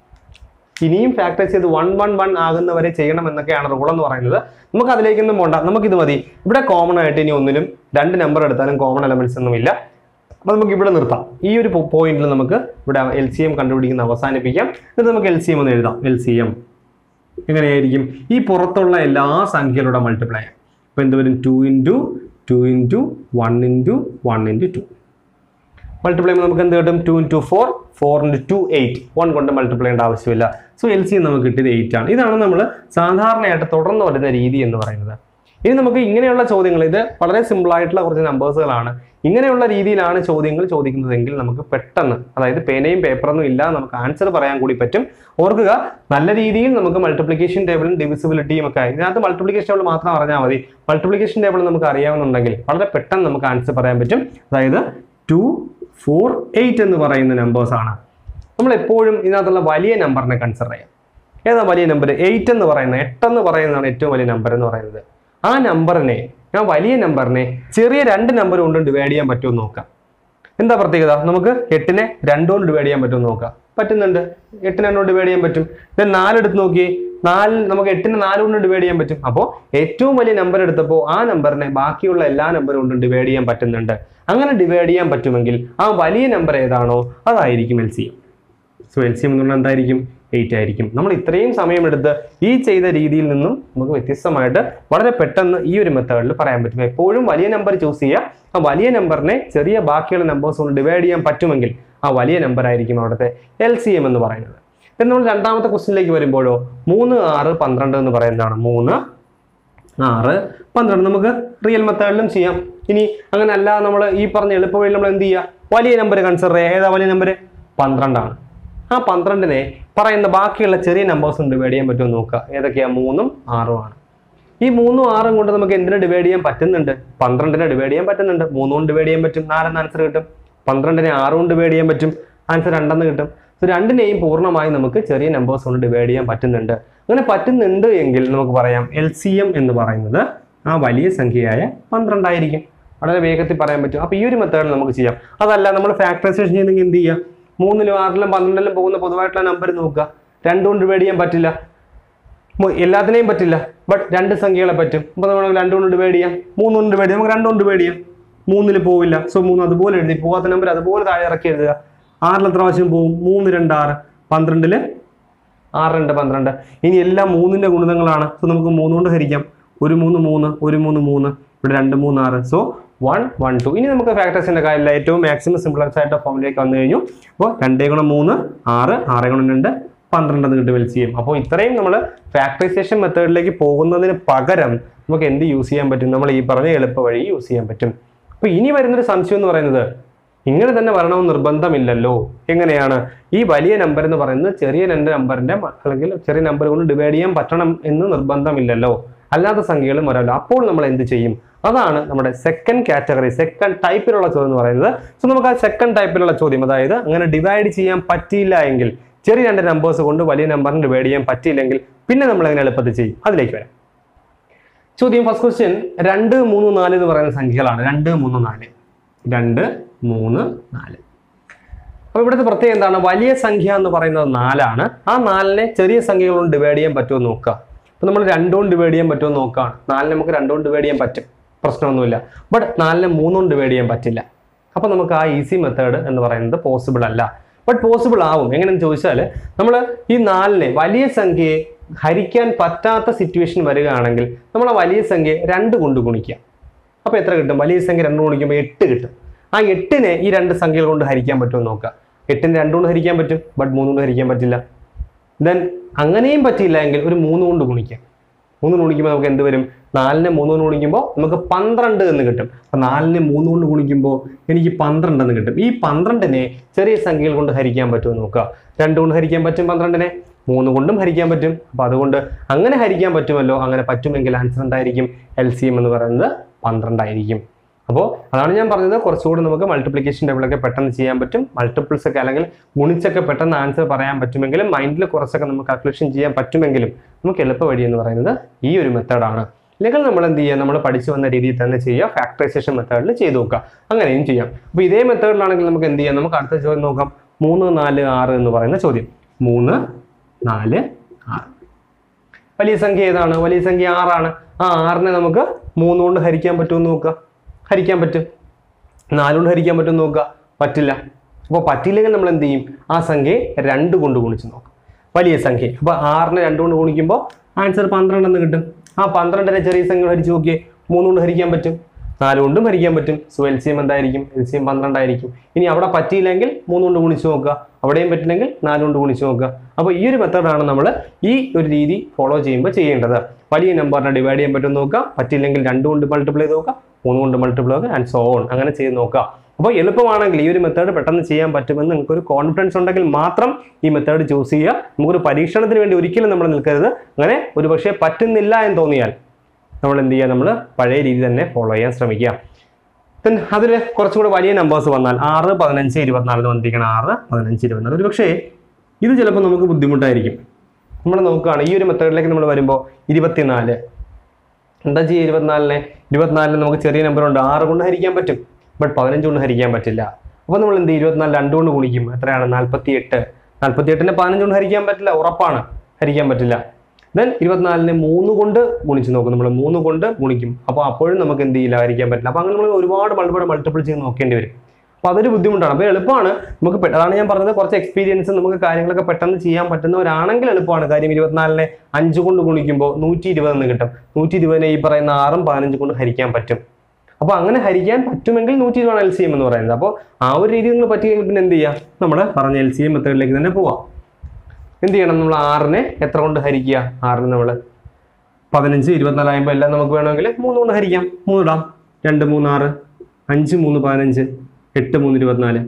ഇനിയും ഫാക്ടറൈസ് ചെയ്ത് വൺ വൺ വൺ ആകുന്നവരെ ചെയ്യണം എന്നൊക്കെയാണ് റൂൾ എന്ന് പറയുന്നത് നമുക്ക് അതിലേക്കൊന്നും പോണ്ട നമുക്കിത് മതി ഇവിടെ കോമൺ ആയിട്ട് ഇനി ഒന്നിലും രണ്ട് നമ്പർ എടുത്താലും കോമൺ എലമെന്റ്സ് ഒന്നുമില്ല അപ്പൊ നമുക്ക് ഇവിടെ നിർത്താം ഈ ഒരു പോയിന്റിൽ നമുക്ക് ഇവിടെ എൽ സി എം കണ്ടുപിടിക്കുന്ന അവസാനിപ്പിക്കാം എന്നിട്ട് നമുക്ക് എൽ സി എം എന്ന് എഴുതാം എൽ സി എം എങ്ങനെയായിരിക്കും ഈ പുറത്തുള്ള എല്ലാ സംഖ്യകളുടെ മൾട്ടിപ്ലൈ അപ്പൊ എന്ത് വരും two into two into one into one into two multiply ചെയ്യുമ്പോൾ നമുക്ക് എന്ത് കിട്ടും two into four four into two eight one കൊണ്ട് മൾട്ടിപ്ലൈ ചെയ്യേണ്ട ആവശ്യമില്ല സോ എൽ സി നമുക്ക് കിട്ടിയത് എയ്റ്റ് ആണ് ഇതാണ് നമ്മൾ സാധാരണയായിട്ട് തുടർന്ന് വരുന്ന രീതി എന്ന് പറയുന്നത് ഇനി നമുക്ക് ഇങ്ങനെയുള്ള ചോദ്യങ്ങൾ ഇത് വളരെ സിമ്പിൾ ആയിട്ടുള്ള കുറച്ച് നമ്പേഴ്സുകളാണ് ഇങ്ങനെയുള്ള രീതിയിലാണ് ചോദ്യങ്ങൾ ചോദിക്കുന്നതെങ്കിൽ നമുക്ക് പെട്ടെന്ന് അതായത് പേനയും പേപ്പറൊന്നും ഇല്ലാതെ നമുക്ക് ആൻസർ പറയാൻ കൂടി പറ്റും ഓർക്കുക നല്ല രീതിയിൽ നമുക്ക് മൾട്ടിപ്ലിക്കേഷൻ ടേബിളും ഡിവിസിബിലിറ്റിയും ഒക്കെ ഇതിനകത്ത് മൾട്ടിപ്ലിക്കേഷൻ ടേബിൾ മാത്രം അറിഞ്ഞാൽ മതി മൾട്ടിപ്ലിക്കേഷൻ ടേബിൾ നമുക്ക് അറിയാവുന്നുണ്ടെങ്കിൽ വളരെ പെട്ടെന്ന് നമുക്ക് ആൻസർ പറയാൻ പറ്റും അതായത് ടു ഫോർ എയ്റ്റ് എന്ന് പറയുന്ന നമ്പേഴ്സ് ആണ് നമ്മൾ എപ്പോഴും ഇതിനകത്തുള്ള വലിയ നമ്പറിനെ കൺസിഡർ ചെയ്യാം ഏതാ വലിയ നമ്പർ എയ്റ്റ് എന്ന് പറയുന്നത് എട്ടെന്ന് പറയുന്നതാണ് ഏറ്റവും വലിയ നമ്പർ എന്ന് പറയുന്നത് ആ നമ്പറിനെ ആ വലിയ നമ്പറിനെ ചെറിയ രണ്ട് നമ്പർ കൊണ്ട് ഡിവൈഡ് ചെയ്യാൻ പറ്റുമെന്ന് നോക്കാം എന്താ പ്രത്യേകത നമുക്ക് എട്ടിനെ രണ്ടുകൊണ്ട് ഡിവൈഡ് ചെയ്യാൻ പറ്റുമെന്ന് നോക്കാം പറ്റുന്നുണ്ട് എട്ടിനെ രണ്ടുകൊണ്ട് ഡിവൈഡ് ചെയ്യാൻ പറ്റും ദെൻ നാലെടുത്ത് നോക്കി നാല് നമുക്ക് എട്ടിനെ നാല് കൊണ്ട് ഡിവൈഡ് ചെയ്യാൻ പറ്റും അപ്പോൾ ഏറ്റവും വലിയ നമ്പർ എടുത്തപ്പോൾ ആ നമ്പറിനെ ബാക്കിയുള്ള എല്ലാ നമ്പർ കൊണ്ടും ഡിവൈഡ് ചെയ്യാൻ പറ്റുന്നുണ്ട് അങ്ങനെ ഡിവൈഡ് ചെയ്യാൻ പറ്റുമെങ്കിൽ ആ വലിയ നമ്പർ ഏതാണോ അതായിരിക്കും L C M so L C M എന്ന് പറഞ്ഞാൽ എന്തായിരിക്കും എയ്റ്റ് ആയിരിക്കും നമ്മൾ ഇത്രയും സമയമെടുത്ത് ഈ ചെയ്ത രീതിയിൽ നിന്നും നമുക്ക് വ്യത്യസ്തമായിട്ട് വളരെ പെട്ടെന്ന് ഈ ഒരു മെത്തേഡിൽ പറയാൻ പറ്റും എപ്പോഴും വലിയ നമ്പർ ചൂസ് ചെയ്യുക ആ വലിയ നമ്പറിനെ ചെറിയ ബാക്കിയുള്ള നമ്പേഴ്സ് കൊണ്ട് ഡിവൈഡ് ചെയ്യാൻ പറ്റുമെങ്കിൽ ആ വലിയ നമ്പർ ആയിരിക്കും അവിടുത്തെ എൽ സി എം എന്ന് പറയുന്നത് പിന്നെ നമ്മൾ രണ്ടാമത്തെ ക്വസ്റ്റിനിലേക്ക് വരുമ്പോഴോ മൂന്ന് ആറ് പന്ത്രണ്ട് എന്ന് പറയുന്നതാണ് മൂന്ന് ആറ് പന്ത്രണ്ട് നമുക്ക് റിയൽ മെത്തേഡിലും ചെയ്യാം ഇനി അങ്ങനെ അല്ല നമ്മൾ ഈ പറഞ്ഞ എളുപ്പവഴി നമ്മൾ എന്ത് ചെയ്യുക വലിയ നമ്പർ കൺസിഡർ ചെയ്യുക ഏതാ വലിയ നമ്പർ പന്ത്രണ്ടാണ് ആ പന്ത്രണ്ടിനെ പറയുന്ന ബാക്കിയുള്ള ചെറിയ നമ്പേഴ്സും ഡിവൈഡ് ചെയ്യാൻ പറ്റുമോ എന്ന് നോക്കുക ഏതൊക്കെയാ മൂന്നും ആറും ആണ് ഈ മൂന്നും ആറും കൊണ്ട് നമുക്ക് എന്തിനെ ഡിവൈഡ് ചെയ്യാൻ പറ്റുന്നുണ്ട് പന്ത്രണ്ടിനെ ഡിവൈഡ് ചെയ്യാൻ പറ്റുന്നുണ്ട് മൂന്നും കൊണ്ട് ഡിവൈഡ് ചെയ്യാൻ പറ്റും നാലെന്ന് ആൻസർ കിട്ടും പന്ത്രണ്ടിനെ ആറും കൊണ്ട് ഡിവൈഡ് ചെയ്യാൻ പറ്റും ആൻസർ രണ്ടെന്ന് കിട്ടും സോ രണ്ടിനെയും പൂർണ്ണമായും നമുക്ക് ചെറിയ നമ്പേഴ്സ് കൊണ്ട് ഡിവൈഡ് ചെയ്യാൻ പറ്റുന്നുണ്ട് അങ്ങനെ പറ്റുന്നുണ്ട് എങ്കിൽ നമുക്ക് പറയാം എൽ സി എം എന്ന് പറയുന്നത് ആ വലിയ സംഖ്യയായ പന്ത്രണ്ടായിരിക്കും വളരെ വേഗത്തിൽ പറയാൻ പറ്റും അപ്പൊ ഈ ഒരു മെത്തേഡ് നമുക്ക് ചെയ്യാം അതല്ല നമ്മൾ ഫാക്ടറൈസേഷൻ ചെയ്യുന്നെങ്കിൽ എന്ത് ചെയ്യാം മൂന്നിലും ആറിലും പന്ത്രണ്ടിലും പോകുന്ന പൊതുവായിട്ടുള്ള നമ്പർ നോക്കുക രണ്ടുകൊണ്ട് ഡിവൈഡ് ചെയ്യാൻ പറ്റില്ല മു- എല്ലാത്തിനെയും പറ്റില്ല ബട്ട് രണ്ട് സംഖ്യകളെ പറ്റും അപ്പൊ നമ്മൾ രണ്ടുകൊണ്ട് ഡിവൈഡ് ചെയ്യാം മൂന്നുകൊണ്ട് ഡിവൈഡ് ചെയ്യാം നമുക്ക് രണ്ടുകൊണ്ട് ഡിവൈഡ് ചെയ്യാം മൂന്നിൽ പോവില്ല സോ മൂന്ന് അതുപോലെ എഴുതി പോകാത്ത നമ്പർ അതുപോലെ താഴെ ഇറക്കി എഴുതുക ആറിൽ എത്ര പ്രാവശ്യം പോവും മൂന്ന് രണ്ട് ആറ് പന്ത്രണ്ടില് ആറ് രണ്ട് പന്ത്രണ്ട് ഇനി എല്ലാം മൂന്നിന്റെ ഗുണിതങ്ങളാണ് സോ നമുക്ക് മൂന്ന് കൊണ്ട് ഹരിക്കാം ഒരു മൂന്ന് മൂന്ന് ഒരു മൂന്ന് മൂന്ന് ഇവിടെ രണ്ട് മൂന്ന് ആറ് സോ വൺ വൺ ടു ഇനി നമുക്ക് ഫാക്ടേഴ്സിന്റെ കാര്യമില്ല ഏറ്റവും മാക്സിമം സിംപ്ലക്സ് ആയിട്ട് ഫോമിലേക്ക് വന്നു കഴിഞ്ഞു അപ്പോൾ രണ്ടേ ഗുണം മൂന്ന് ആറ് ആറ് ഗുണം രണ്ട് പന്ത്രണ്ട് എന്ന് കിട്ടും എൽ സി എം അപ്പോൾ ഇത്രയും നമ്മൾ ഫാക്ടറൈസേഷൻ മെത്തേഡിലേക്ക് പോകുന്നതിന് പകരം നമുക്ക് എന്ത് യൂസ് ചെയ്യാൻ പറ്റും നമ്മൾ ഈ പറഞ്ഞ എളുപ്പ വഴി യൂസ് ചെയ്യാൻ പറ്റും അപ്പോൾ ഇനി വരുന്നൊരു സംശയം എന്ന് പറയുന്നത് ഇങ്ങനെ തന്നെ വരണമെന്ന് നിർബന്ധമില്ലല്ലോ എങ്ങനെയാണ് ഈ വലിയ നമ്പർ എന്ന് പറയുന്നത് ചെറിയ രണ്ട് നമ്പറിന്റെ മ- അല്ലെങ്കിൽ ചെറിയ നമ്പർ കൊണ്ട് ഡിവൈഡ് ചെയ്യാൻ പറ്റണം എന്ന് നിർബന്ധമില്ലല്ലോ അല്ലാത്ത സംഖ്യകളും വരാമല്ലോ അപ്പോൾ നമ്മൾ എന്ത് ചെയ്യും അതാണ് നമ്മുടെ സെക്കൻഡ് കാറ്റഗറി സെക്കൻഡ് ടൈപ്പിലുള്ള ചോദ്യം എന്ന് പറയുന്നത് സോ നമുക്ക് ആ സെക്കൻഡ് ടൈപ്പിലുള്ള ചോദ്യം അതായത് അങ്ങനെ ഡിവൈഡ് ചെയ്യാൻ പറ്റിയില്ല എങ്കിൽ ചെറിയ രണ്ട് നമ്പേഴ്സ് കൊണ്ട് വലിയ നമ്പറിന് ഡിവൈഡ് ചെയ്യാൻ പറ്റിയില്ലെങ്കിൽ പിന്നെ നമ്മൾ എങ്ങനെ എളുപ്പത്തിൽ ചെയ്യും അതിലേക്ക് വരാം ചോദ്യം ഫസ്റ്റ് ക്വസ്റ്റ്യൻ രണ്ട് മൂന്ന് നാല് എന്ന് പറയുന്ന സംഖ്യകളാണ് രണ്ട് മൂന്ന് നാല് രണ്ട് മൂന്ന് നാല് അപ്പൊ ഇവിടുത്തെ പ്രത്യേകം എന്താണ് വലിയ സംഖ്യ എന്ന് പറയുന്നത് നാലാണ് ആ നാലിനെ ചെറിയ സംഖ്യകൾ കൊണ്ട് ഡിവൈഡ് ചെയ്യാൻ പറ്റുമോ എന്ന് നോക്കുക അപ്പൊ നമ്മൾ രണ്ടുകൊണ്ട് ഡിവൈഡ് ചെയ്യാൻ പറ്റുമോ എന്ന് നോക്കുകയാണ് നാലിനെ നമുക്ക് രണ്ടുകൊണ്ട് ഡിവൈഡ് ചെയ്യാൻ പറ്റും പ്രശ്നമൊന്നുമില്ല ബട്ട് നാലിനെ മൂന്നുകൊണ്ട് ഡിവൈഡ് ചെയ്യാൻ പറ്റില്ല അപ്പൊ നമുക്ക് ആ ഈസി മെത്തേഡ് എന്ന് പറയുന്നത് പോസിബിൾ അല്ല ബട്ട് പോസിബിൾ ആവും എങ്ങനെയെന്ന് ചോദിച്ചാൽ നമ്മൾ ഈ നാലിനെ വലിയ സംഖ്യയെ ഹരിക്കാൻ പറ്റാത്ത സിറ്റുവേഷൻ വരികയാണെങ്കിൽ നമ്മൾ ആ വലിയ സംഖ്യയെ രണ്ട് കൊണ്ട് ഗുണിക്കുക അപ്പോൾ എത്ര കിട്ടും വലിയ സംഖ്യ രണ്ട് ഗുണിക്കുമ്പോൾ എട്ട് കിട്ടും ആ എട്ടിനെ ഈ രണ്ട് സംഖ്യകൾ കൊണ്ട് ഹരിക്കാൻ പറ്റുമെന്ന് നോക്കുക എട്ടിനെ രണ്ട് കൊണ്ട് ഹരിക്കാൻ പറ്റും ബട്ട് മൂന്ന് കൊണ്ട് ഹരിക്കാൻ പറ്റില്ല ദെൻ അങ്ങനെയും പറ്റിയില്ല എങ്കിൽ ഒരു മൂന്ന് കൊണ്ട് ഗുണിക്കാം മൂന്ന് കൊണ്ട് ഗുണിക്കുമ്പോൾ നമുക്ക് എന്ത് വരും നാലിനെ മൂന്ന് കൊണ്ട് ഗുണിക്കുമ്പോൾ നമുക്ക് പന്ത്രണ്ട് എന്ന് കിട്ടും അപ്പം നാലിനെ മൂന്ന് കൊണ്ട് ഗുണിക്കുമ്പോൾ എനിക്ക് പന്ത്രണ്ട് എന്ന് കിട്ടും ഈ പന്ത്രണ്ടിനെ ചെറിയ സംഖ്യകൾ കൊണ്ട് ഹരിക്കാൻ പറ്റുമെന്ന് നോക്കുക രണ്ട് കൊണ്ട് ഹരിക്കാൻ പറ്റും പന്ത്രണ്ടിനെ മൂന്ന് കൊണ്ടും ഹരിക്കാൻ പറ്റും അപ്പം അതുകൊണ്ട് അങ്ങനെ ഹരിക്കാൻ പറ്റുമല്ലോ അങ്ങനെ പറ്റുമെങ്കിൽ ആൻസർ എന്തായിരിക്കും എൽ സി എം എന്ന് പറയുന്നത് പന്ത്രണ്ടായിരിക്കും അപ്പോൾ അതാണ് ഞാൻ പറഞ്ഞത് കുറച്ചുകൂടി നമുക്ക് മൾട്ടിപ്ലിക്കേഷൻ ടേബിളൊക്കെ പെട്ടെന്ന് ചെയ്യാൻ പറ്റും മൾട്ടിപ്പിൾസ് ഒക്കെ അല്ലെങ്കിൽ ഗുണിച്ചൊക്കെ പെട്ടെന്ന് ആൻസർ പറയാൻ പറ്റുമെങ്കിലും മൈൻഡിൽ കുറച്ചൊക്കെ നമുക്ക് കാൽക്കുലേഷൻ ചെയ്യാൻ പറ്റുമെങ്കിലും നമുക്ക് എളുപ്പ വഴി എന്ന് പറയുന്നത് ഈ ഒരു മെത്തേഡാണ് അല്ലെങ്കിൽ നമ്മൾ എന്ത് ചെയ്യുക നമ്മൾ പഠിച്ചു വന്ന രീതിയിൽ തന്നെ ചെയ്യുക ഫാക്ടറൈസേഷൻ മെത്തേഡിൽ ചെയ്ത് നോക്കുക അങ്ങനെയും ചെയ്യാം അപ്പോൾ ഇതേ മെത്തേഡിലാണെങ്കിൽ നമുക്ക് എന്ത് ചെയ്യാം നമുക്ക് അടുത്ത ചോദ്യം നോക്കാം മൂന്ന് നാല് ആറ് എന്ന് പറയുന്ന ചോദ്യം മൂന്ന് നാല് ആറ് വലിയ സംഖ്യ ഏതാണ് വലിയ സംഖ്യ ആറാണ് ആ ആറിനെ നമുക്ക് മൂന്ന് കൊണ്ട് ഹരിക്കാൻ പറ്റുമെന്ന് നോക്കുക ഹരിക്കാൻ പറ്റും നാലുകൊണ്ട് ഹരിക്കാൻ പറ്റുമെന്ന് നോക്കുക പറ്റില്ല അപ്പോൾ പറ്റില്ലെങ്കിൽ നമ്മൾ എന്ത് ചെയ്യും ആ സംഖ്യയെ രണ്ട് കൊണ്ട് ഗുണിച്ച് നോക്കും വലിയ സംഖ്യ അപ്പോൾ ആറിനെ രണ്ട് കൊണ്ട് ഗുണിക്കുമ്പോൾ ആൻസർ പന്ത്രണ്ട് എന്ന് കിട്ടും ആ പന്ത്രണ്ടിനെ ചെറിയ സംഖ്യ ഹരിച്ച് നോക്കിയേ മൂന്ന് കൊണ്ട് ഹരിക്കാൻ പറ്റും നാല് കൊണ്ടും ഹരിക്കാൻ പറ്റും സോ എൽ സി എം എന്തായിരിക്കും എൽ സി എം പന്ത്രണ്ടായിരിക്കും ഇനി അവിടെ പറ്റിയില്ലെങ്കിൽ മൂന്ന് കൊണ്ട് ഗുണിച്ച് നോക്കുക അവിടെയും പറ്റില്ലെങ്കിൽ നാല് കൊണ്ട് ഗുണിച്ച് നോക്കുക അപ്പോൾ ഈ ഒരു മെത്തേഡാണ് നമ്മൾ ഈ ഒരു രീതി ഫോളോ ചെയ്യുമ്പോൾ ചെയ്യേണ്ടത് വലിയ നമ്പറിനെ ഡിവൈഡ് ചെയ്യാൻ പറ്റും നോക്കുക പറ്റില്ലെങ്കിൽ രണ്ട് കൊണ്ട് മൾട്ടിപ്ലൈ ചെയ്ത് നോക്കുക മൂന്ന് കൊണ്ട് മൾട്ടിപ്ലൈ ചെയ്യുക ആൻഡ് സോ ഓൺ അങ്ങനെ ചെയ്ത് നോക്കുക അപ്പോൾ എളുപ്പമാണെങ്കിൽ ഈ ഒരു മെത്തേഡ് പെട്ടെന്ന് ചെയ്യാൻ പറ്റുമെന്ന് നിങ്ങൾക്ക് ഒരു കോൺഫിഡൻസ് ഉണ്ടെങ്കിൽ മാത്രം ഈ മെത്തേഡ് ചൂസ് ചെയ്യുക നമുക്കൊരു പരീക്ഷണത്തിന് വേണ്ടി ഒരിക്കലും നമ്മൾ നിൽക്കരുത് അങ്ങനെ ഒരു പക്ഷേ പറ്റുന്നില്ല എന്ന് തോന്നിയാൽ നമ്മൾ എന്ത് ചെയ്യുക നമ്മൾ പഴയ രീതി തന്നെ ഫോളോ ചെയ്യാൻ ശ്രമിക്കുക ദെൻ അതിൽ കുറച്ചുകൂടെ വലിയ നമ്പേഴ്സ് വന്നാൽ ആറ് പതിനഞ്ച് ഇരുപത്തിനാലിന് വന്നിരിക്കണം ആറ് പതിനഞ്ച് ഇരുപത്തിനാല് ഒരു പക്ഷേ ഇത് ചിലപ്പോൾ നമുക്ക് ബുദ്ധിമുട്ടായിരിക്കും നമ്മൾ നോക്കുകയാണ് ഈ ഒരു മെത്തേഡിലേക്ക് നമ്മൾ വരുമ്പോൾ ഇരുപത്തിനാല് എന്താ ചെയ്യുക ഇരുപത്തിനാലിനെ ഇരുപത്തിനാലിന് നമുക്ക് ചെറിയ നമ്പർ ഉണ്ട് ആറ് കൊണ്ട് ഹരിക്കാൻ പറ്റും ബട്ട് പതിനഞ്ച് കൊണ്ട് ഹരിക്കാൻ പറ്റില്ല അപ്പോൾ നമ്മൾ എന്ത് ചെയ്യും? ഇരുപത്തിനാല് രണ്ട് കൊണ്ട് ഗുണിക്കും എത്രയാണ് നാൽപ്പത്തി എട്ട് നാൽപ്പത്തി എട്ടിനെ പതിനഞ്ച് കൊണ്ട് ഹരിക്കാൻ പറ്റില്ല ഉറപ്പാണ് ഹരിക്കാൻ പറ്റില്ല ദെൻ ഇരുപത്തിനാലിനെ മൂന്ന് കൊണ്ട് ഗുണിച്ച് നോക്കും നമ്മൾ മൂന്ന് കൊണ്ട് ഗുണിക്കും അപ്പോൾ അപ്പോഴും നമുക്ക് എന്ത് ചെയ്യില്ല ഹരിക്കാൻ പറ്റില്ല അപ്പോൾ അങ്ങനെ നമ്മൾ ഒരുപാട് ഒരുപാട് മൾട്ടിപ്പിൾ ചെയ്ത് നോക്കേണ്ടി വരും അപ്പോൾ അതൊരു ബുദ്ധിമുട്ടാണ് അപ്പോൾ എളുപ്പമാണ് നമുക്ക് പെ- അതാണ് ഞാൻ പറഞ്ഞത് കുറച്ച് എക്സ്പീരിയൻസ് നമുക്ക് കാര്യങ്ങളൊക്കെ പെട്ടെന്ന് ചെയ്യാൻ പറ്റുന്നവരാണെങ്കിൽ എളുപ്പമാണ് കാര്യം ഇരുപത്തിനാലിനെ അഞ്ച് കൊണ്ട് ഗുണിക്കുമ്പോൾ നൂറ്റി ഇരുപത് എന്ന് കിട്ടും നൂറ്റി ഇരുപതിനെ ഈ പറയുന്ന ആറും പതിനഞ്ച് കൊണ്ട് ഹരിക്കാൻ പറ്റും അപ്പോൾ അങ്ങനെ ഹരിക്കാൻ പറ്റുമെങ്കിൽ നൂറ്റി ഇരുപതാണ് എൽ സി എം എന്ന് പറയുന്നത് അപ്പോൾ ആ ഒരു രീതി നിങ്ങൾ പറ്റിയെങ്കിൽ പിന്നെ എന്ത് ചെയ്യാം നമ്മൾ പറഞ്ഞ എൽ സി എം മെത്തേഡിലേക്ക് തന്നെ പോവാം എന്ത് ചെയ്യണം നമ്മൾ ആറിനെ എത്ര കൊണ്ട് ഹരിക്കുക ആറിന് നമ്മൾ പതിനഞ്ച് ഇരുപത്തിനാലാകുമ്പോൾ എല്ലാം നമുക്ക് വേണമെങ്കിൽ മൂന്ന് കൊണ്ട് ഹരിക്കാം മൂന്ന് ഇടാം രണ്ട് മൂന്ന് ആറ് അഞ്ച് മൂന്ന് പതിനഞ്ച് എട്ട് മൂന്ന് ഇരുപത്തിനാല്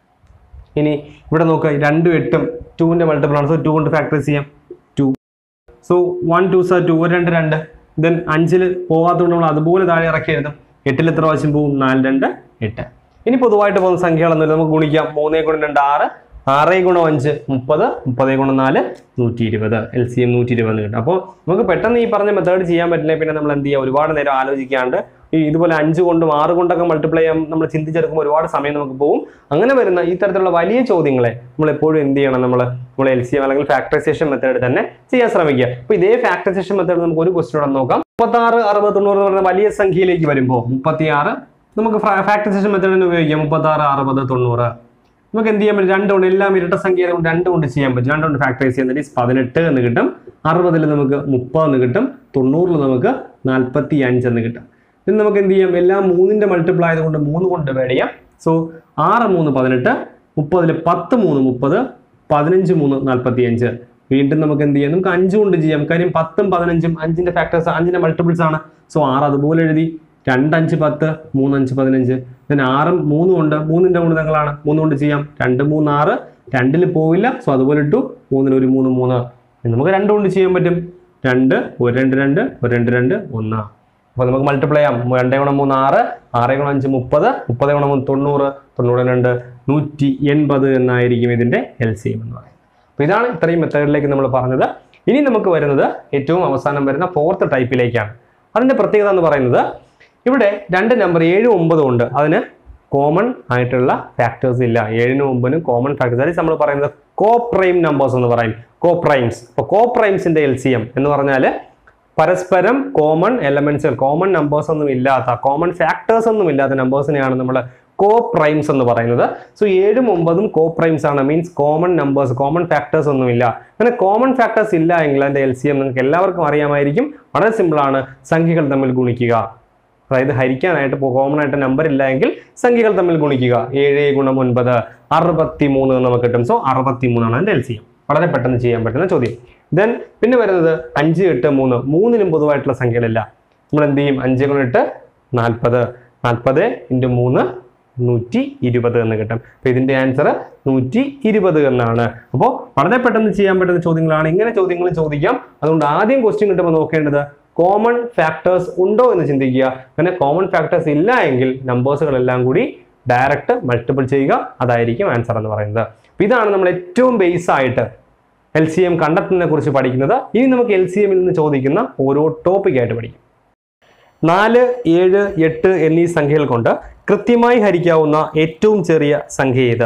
ഇനി ഇവിടെ നോക്കുക രണ്ടും എട്ടും ടൂവിൻ്റെ മൾട്ടിപ്പിൾ ആണ് സോ ടു കൊണ്ട് ഫാക്ടറൈസ് ചെയ്യാം two so one two sir two ഒരു രണ്ട് രണ്ട് ദെൻ അഞ്ചിൽ പോകാത്തതുകൊണ്ട് നമ്മൾ അതുപോലെ താഴെ ഇറക്കി എഴുതും എട്ടിൽ എത്ര പ്രാവശ്യം പോവും നാല് രണ്ട് എട്ട് ഇനി പൊതുവായിട്ട് പോകുന്ന സംഖ്യകളൊന്നുമില്ല നമുക്ക് ഗുണിക്കാം മൂന്നേ ഗുണം രണ്ട് ആറ് ആറേ ഗുണം അഞ്ച് മുപ്പത് മുപ്പതേ ഗുണം നാല് നൂറ്റി ഇരുപത് എൽ സി എം നൂറ്റി ഇരുപത് കിട്ടും അപ്പോൾ നമുക്ക് പെട്ടെന്ന് ഈ പറഞ്ഞ മെത്തേഡ് ചെയ്യാൻ പറ്റില്ല പിന്നെ നമ്മൾ എന്ത് ചെയ്യുക ഒരുപാട് നേരം ആലോചിക്കാണ്ട് ഈ ഇതുപോലെ അഞ്ച് കൊണ്ടും ആറ് കൊണ്ടൊക്കെ മൾട്ടിപ്ലൈ ചെയ്യാൻ നമ്മൾ ചിന്തിച്ചെടുക്കുമ്പോൾ ഒരുപാട് സമയം നമുക്ക് പോകും അങ്ങനെ വരുന്ന ഈ തരത്തിലുള്ള വലിയ ചോദ്യങ്ങളെ നമ്മൾ എപ്പോഴും എന്ത് ചെയ്യണം നമ്മൾ നമ്മൾ എൽ സി എം അല്ലെങ്കിൽ ഫാക്ടറൈസേഷൻ മെത്തേഡ് തന്നെ ചെയ്യാൻ ശ്രമിക്കുക അപ്പോൾ ഇതേ ഫാക്ടറൈസേഷൻ മെത്തേഡ് നമുക്ക് ഒരു ക്വസ്റ്റ്യൻ കൂടെ നോക്കാം മുപ്പത്താറ് അറുപത് തൊണ്ണൂറ് എന്ന് പറയുന്ന വലിയ സംഖ്യയിലേക്ക് വരുമ്പോൾ മുപ്പത്തിയാറ് നമുക്ക് ഫാക്ടറൈസേഷൻ മെത്തേഡ് തന്നെ ഉപയോഗിക്കാം മുപ്പത്താറ് അറുപത് തൊണ്ണൂറ് നമുക്ക് എന്ത് ചെയ്യാൻ പറ്റും രണ്ട് കൊണ്ട് എല്ലാം ഇരട്ട സംഖ്യ ആയതുകൊണ്ട് രണ്ട് കൊണ്ട് ചെയ്യാൻ പറ്റും രണ്ട് കൊണ്ട് ഫാക്ടറൈസ് ചെയ്യാൻ വേണ്ടി പതിനെട്ട് എന്ന് കിട്ടും അറുപതിൽ നമുക്ക് മുപ്പത് എന്ന് കിട്ടും തൊണ്ണൂറിൽ നമുക്ക് നാൽപ്പത്തി അഞ്ച് എന്ന് കിട്ടും ഇത് നമുക്ക് എന്ത് ചെയ്യാം എല്ലാം മൂന്നിന്റെ മൾട്ടിപ്പിൾ ആയതുകൊണ്ട് മൂന്ന് കൊണ്ട് ഡിവൈഡ് ചെയ്യാം സോ ആറ് മൂന്ന് പതിനെട്ട് മുപ്പതിൽ പത്ത് മൂന്ന് മുപ്പത് പതിനഞ്ച് മൂന്ന് നാൽപ്പത്തി അഞ്ച് വീണ്ടും നമുക്ക് എന്ത് ചെയ്യാം നമുക്ക് അഞ്ച് കൊണ്ട് ചെയ്യാം കാര്യം പത്തും പതിനഞ്ചും അഞ്ചിന്റെ ഫാക്ടേഴ്സ് അഞ്ചിന്റെ മൾട്ടിപ്പിൾസ് ആണ് സോ ആറ് അതുപോലെ എഴുതി രണ്ടഞ്ച് പത്ത് മൂന്നഞ്ച് പതിനഞ്ച് പിന്നെ ആറും മൂന്നും ഉണ്ട് മൂന്നിന്റെ ഗുണിതങ്ങളാണ് മൂന്ന് കൊണ്ട് ചെയ്യാം രണ്ട് മൂന്ന് ആറ് രണ്ടിൽ പോവില്ല സോ അതുപോലെ ഇട്ടു മൂന്നിന് ഒരു മൂന്ന് മൂന്ന് ഇനി നമുക്ക് രണ്ട് കൊണ്ട് ചെയ്യാൻ പറ്റും രണ്ട് ഒരു രണ്ട് രണ്ട് ഒരു രണ്ട് രണ്ട് ഒന്ന് അപ്പോൾ നമുക്ക് മൾട്ടിപ്ലൈ ചെയ്യാം രണ്ടേ ഗുണം മൂന്ന് ആറ് ആറേ ഗുണം അഞ്ച് മുപ്പത് മുപ്പതേ ഗുണം മൂന്ന് തൊണ്ണൂറ് തൊണ്ണൂറ് രണ്ട് നൂറ്റി എൺപത് എന്നായിരിക്കും ഇതിന്റെ എൽ സി എം എന്ന് പറയുന്നത് അപ്പോൾ ഇതാണ് ഇത്രയും മെത്തേഡിലേക്ക് നമ്മൾ പറഞ്ഞത് ഇനി നമുക്ക് വരുന്നത് ഏറ്റവും അവസാനം വരുന്ന ഫോർത്ത് ടൈപ്പിലേക്കാണ് അതിന്റെ പ്രത്യേകത എന്ന് പറയുന്നത് ഇവിടെ രണ്ട് നമ്പർ ഏഴും ഒമ്പതും ഉണ്ട് അതിന് കോമൺ ആയിട്ടുള്ള ഫാക്ടേഴ്സ് ഇല്ല ഏഴിനും ഒമ്പതിനും കോമൺ ഫാക്ടേഴ്സ് അതായത് നമ്മൾ പറയുന്നത് കോ പ്രൈം നമ്പേഴ്സ് എന്ന് പറയും കോ പ്രൈംസ് അപ്പോൾ കോ പ്രൈംസിന്റെ എൽ സി എം എന്ന് പറഞ്ഞാൽ പരസ്പരം കോമൺ എലമെന്റ്സ് കോമൺ നമ്പേഴ്സ് ഒന്നും ഇല്ലാത്ത കോമൺ ഫാക്ടേഴ്സ് ഒന്നും ഇല്ലാത്ത നമ്പേഴ്സിനെയാണ് നമ്മൾ കോ പ്രൈംസ് എന്ന് പറയുന്നത് സോ ഏഴും ഒമ്പതും കോ പ്രൈംസ് ആണ് means common numbers common factors ഒന്നുമില്ല അങ്ങനെ കോമൺ ഫാക്ടേഴ്സ് ഇല്ല എങ്കിൽ അതിന്റെ എൽ സി എം നിങ്ങൾക്ക് എല്ലാവർക്കും അറിയാമായിരിക്കും വളരെ സിമ്പിൾ ആണ് സംഖ്യകൾ തമ്മിൽ ഗുണിക്കുക അതായത് ഹരിക്കാനായിട്ട് കോമൺ ആയിട്ട് നമ്പർ ഇല്ല എങ്കിൽ സംഖ്യകൾ തമ്മിൽ ഗുണിക്കുക ഏഴ് ഗുണം ഒൻപത് അറുപത്തി മൂന്ന് എന്ന് നമുക്ക് കിട്ടും സോ അറുപത്തി മൂന്നാണ് അതിന്റെ എൽ സി എം വളരെ പെട്ടെന്ന് ചെയ്യാൻ പറ്റുന്ന ചോദ്യം ദെൻ പിന്നെ വരുന്നത് അഞ്ച് എട്ട് മൂന്ന് മൂന്നിനും പൊതുവായിട്ടുള്ള സംഖ്യകളില്ല നമ്മൾ എന്ത് ചെയ്യും അഞ്ച് ഗുണം എട്ട് നാൽപ്പത് നാൽപ്പത് ഇൻറ്റു മൂന്ന് നൂറ്റി ഇരുപത് എന്ന് കിട്ടും അപ്പൊ ഇതിന്റെ ആൻസർ നൂറ്റി ഇരുപത് എന്നാണ് അപ്പോൾ വളരെ പെട്ടെന്ന് ചെയ്യാൻ പറ്റുന്ന ചോദ്യങ്ങളാണ് ഇങ്ങനെ ചോദ്യങ്ങൾ ചോദിക്കാം അതുകൊണ്ട് ആദ്യം ക്വസ്റ്റ്യൻ കിട്ടുമ്പോൾ നോക്കേണ്ടത് കോമൺ ഫാക്ടേഴ്സ് ഉണ്ടോ എന്ന് ചിന്തിക്കുക അങ്ങനെ കോമൺ ഫാക്ടേഴ്സ് ഇല്ല എങ്കിൽ നമ്പേഴ്സുകളെല്ലാം കൂടി ഡയറക്റ്റ് മൾട്ടിപ്പിൾ ചെയ്യുക അതായിരിക്കും ആൻസർ എന്ന് പറയുന്നത് അപ്പൊ ഇതാണ് നമ്മൾ ഏറ്റവും ബേസ് ആയിട്ട് എൽ സി എം കണ്ടെത്തുന്നതിനെ കുറിച്ച് പഠിക്കുന്നത് ഇനി നമുക്ക് എൽ സി എമ്മിൽ നിന്ന് ചോദിക്കുന്ന ഓരോ ടോപ്പിക്കായിട്ട് പഠിക്കും നാല് ഏഴ് എട്ട് എന്നീ സംഖ്യകൾ കൊണ്ട് കൃത്യമായി ഹരിക്കാവുന്ന ഏറ്റവും ചെറിയ സംഖ്യ ഏത്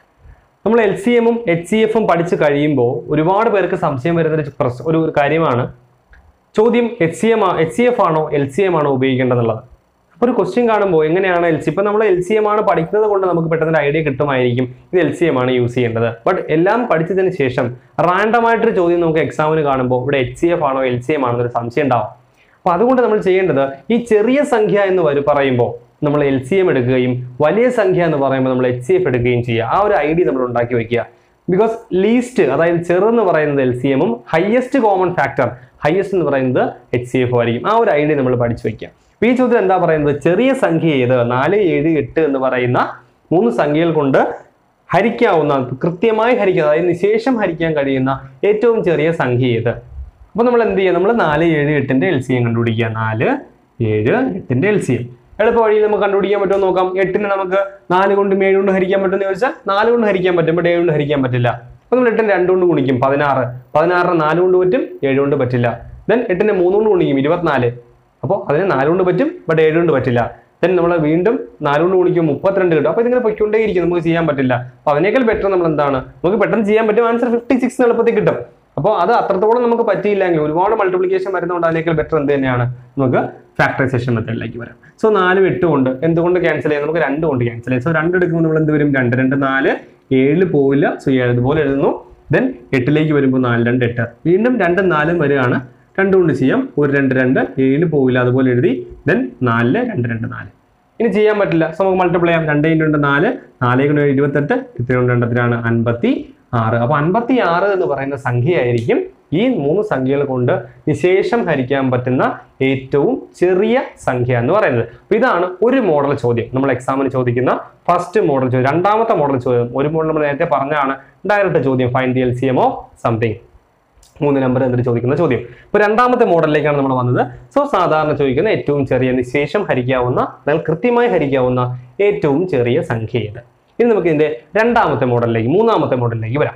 നമ്മൾ എൽ സി എമ്മും എച്ച് സി എഫും പഠിച്ചു കഴിയുമ്പോൾ ഒരുപാട് പേർക്ക് സംശയം വരുന്ന ഒരു പ്രശ്ന ഒരു ഒരു കാര്യമാണ് ചോദ്യം H C M H C F ആണോ എൽ സി എം ആണോ ഉപയോഗിക്കേണ്ടതെന്നുള്ളത് അപ്പോൾ ഒരു ക്വസ്റ്റ്യൻ കാണുമ്പോൾ എങ്ങനെയാണ് എൽ സി ഇപ്പം നമ്മൾ എൽ സി എം ആണ് പഠിക്കുന്നത് കൊണ്ട് നമുക്ക് പെട്ടെന്ന് ഒരു ഐഡിയ കിട്ടുമായിരിക്കും ഇത് എൽ സി എം ആണ് യൂസ് ചെയ്യേണ്ടത് ബട്ട് എല്ലാം പഠിച്ചതിന് ശേഷം റാൻഡം ആയിട്ടൊരു ചോദ്യം നമുക്ക് എക്സാമിന് കാണുമ്പോൾ ഇവിടെ എച്ച് സി എഫ് ആണോ എൽ സി എം ആണോ എന്നൊരു സംശയം ഉണ്ടാവും അപ്പോൾ അതുകൊണ്ട് നമ്മൾ ചെയ്യേണ്ടത് ഈ ചെറിയ സംഖ്യ എന്ന് വരും പറയുമ്പോൾ നമ്മൾ എൽ സി എം എടുക്കുകയും വലിയ സംഖ്യ എന്ന് പറയുമ്പോൾ നമ്മൾ എച്ച് സി എഫ് എടുക്കുകയും ചെയ്യുക ആ ഒരു ഐഡിയ നമ്മൾ ഉണ്ടാക്കി വെക്കുക ബിക്കോസ് ലീസ്റ്റ് അതായത് ചെറുന്ന് പറയുന്നത് എൽ സി എമ്മും ഹയസ്റ്റ് കോമൺ ഫാക്ടർ ഹയസ്റ്റ് എന്ന് പറയുന്നത് എച്ച് സി എഫ് ആയിരിക്കും ആ ഒരു ഐഡിയ നമ്മൾ പഠിച്ചു വെക്കുക അപ്പൊ ഈ ചോദ്യം എന്താ പറയുന്നത് ചെറിയ സംഖ്യ ഏത് നാല് ഏഴ് എട്ട് എന്ന് പറയുന്ന മൂന്ന് സംഖ്യകൾ കൊണ്ട് ഹരിക്കാവുന്ന കൃത്യമായി ഹരിക്കുക അതായത് നിശേഷം ഹരിക്കാൻ കഴിയുന്ന ഏറ്റവും ചെറിയ സംഖ്യ ഏത് അപ്പൊ നമ്മൾ എന്ത് ചെയ്യുക നമ്മൾ നാല് ഏഴ് എട്ടിന്റെ എൽ സി എം കണ്ടുപിടിക്കുക നാല് ഏഴ് എട്ടിന്റെ എൽ സി എം എളുപ്പ വഴിയിൽ നമുക്ക് കണ്ടുപിടിക്കാൻ പറ്റുമോ എന്ന് നോക്കാം എട്ടിന് നമുക്ക് നാല് കൊണ്ടും ഏഴ് കൊണ്ട് ഹരിക്കാൻ പറ്റുമെന്ന് ചോദിച്ചാൽ നാല് കൊണ്ട് ഹരിക്കാൻ പറ്റും ബട്ട് ഏഴ് കൊണ്ട് ഹരിക്കാൻ പറ്റില്ല അപ്പൊ നമ്മൾ എട്ടിന് രണ്ട് കൊണ്ട് ഗുണിക്കും പതിനാറ് പതിനാറിന് നാല് കൊണ്ട് പറ്റും ഏഴ് കൊണ്ട് പറ്റില്ല ദെൻ എട്ടിന് മൂന്ന് കൊണ്ട് ഗുണിക്കും ഇരുപത്തിനാല് അപ്പോൾ അതിന് നാല് കൊണ്ട് പറ്റും ബട്ട് ഏഴ് കൊണ്ട് പറ്റില്ല ദെൻ നമ്മൾ വീണ്ടും നാല് കൊണ്ട് ഗുണിക്കും മുപ്പത്തിരണ്ട് കിട്ടും അപ്പോൾ ഇതിങ്ങനെ പൊയ്ക്കൊണ്ടേയിരിക്കും നമുക്ക് ചെയ്യാൻ പറ്റില്ല അപ്പോൾ അതിനേക്കാൾ ബെറ്റർ നമ്മൾ എന്താണ് നമുക്ക് പെട്ടെന്ന് ചെയ്യാൻ പറ്റും ആൻസർ ഫിഫ്റ്റി സിക്സ് എളുപ്പത്തിൽ കിട്ടും അപ്പോൾ അത് അത്രത്തോളം നമുക്ക് പറ്റിയില്ലെങ്കിൽ ഒരുപാട് മൾട്ടിപ്ലിക്കേഷൻ വരുന്നതുകൊണ്ട് അതിനേക്കാൾ ബെറ്റർ എന്ത് തന്നെയാണ് നമുക്ക് ഫാക്ടറൈസേഷൻ മെത്തേഡിലേക്ക് വരാം സോ നാലും എട്ടും ഉണ്ട് എന്തുകൊണ്ട് ക്യാൻസൽ ചെയ്യാം നമുക്ക് രണ്ട് കൊണ്ട് ക്യാൻസൽ ചെയ്യാം സോ രണ്ട് എടുക്കുമ്പോൾ നമ്മൾ എന്ത് വരും രണ്ട് രണ്ട് നാല് ഏഴ് പോവില്ല സോ ഏഴ് ഇതുപോലെ എഴുതുന്നു ദെൻ എട്ടിലേക്ക് വരുമ്പോൾ നാല് രണ്ട് എട്ട് വീണ്ടും രണ്ടും നാലും വരികയാണ് രണ്ട് കൊണ്ട് ചെയ്യാം ഒരു രണ്ട് രണ്ട് ഏഴ് പോവില്ല അതുപോലെ എഴുതി ദെൻ നാലില് രണ്ട് രണ്ട് നാല് ഇനി ചെയ്യാൻ പറ്റില്ല സോ നമുക്ക് മൾട്ടിപ്ലൈ ചെയ്യാം രണ്ട് ഇൻറ്റു രണ്ട് നാല് നാലേ കൊണ്ട് ഏഴ് ഇരുപത്തെട്ട് എട്ട് കൊണ്ട് രണ്ടത്തിനാണ് അൻപത്തി ആറ് അപ്പൊ അൻപത്തി ആറ് എന്ന് പറയുന്ന സംഖ്യയായിരിക്കും ഈ മൂന്ന് സംഖ്യകൾ കൊണ്ട് നിശേഷം ഹരിക്കാൻ പറ്റുന്ന ഏറ്റവും ചെറിയ സംഖ്യ എന്ന് പറയുന്നത് അപ്പൊ ഇതാണ് ഒരു മോഡൽ ചോദ്യം നമ്മൾ എക്സാമിന് ചോദിക്കുന്ന ഫസ്റ്റ് മോഡൽ ചോദ്യം രണ്ടാമത്തെ മോഡൽ ചോദ്യം ഒരു മോഡൽ നമ്മൾ നേരത്തെ പറഞ്ഞാണ് ഡയറക്റ്റ് ചോദ്യം find the L C M of something മൂന്ന് നമ്പർ എന്നിട്ട് ചോദിക്കുന്ന ചോദ്യം ഇപ്പൊ രണ്ടാമത്തെ മോഡലിലേക്കാണ് നമ്മൾ വന്നത് സോ സാധാരണ ചോദിക്കുന്ന ഏറ്റവും ചെറിയ നിശേഷം ഹരിക്കാവുന്ന അല്ലെങ്കിൽ കൃത്യമായി ഹരിക്കാവുന്ന ഏറ്റവും ചെറിയ സംഖ്യ ഏത് ഇനി നമുക്ക് ഇതിന്റെ രണ്ടാമത്തെ മോഡലിലേക്ക് മൂന്നാമത്തെ മോഡലിലേക്ക് വരാം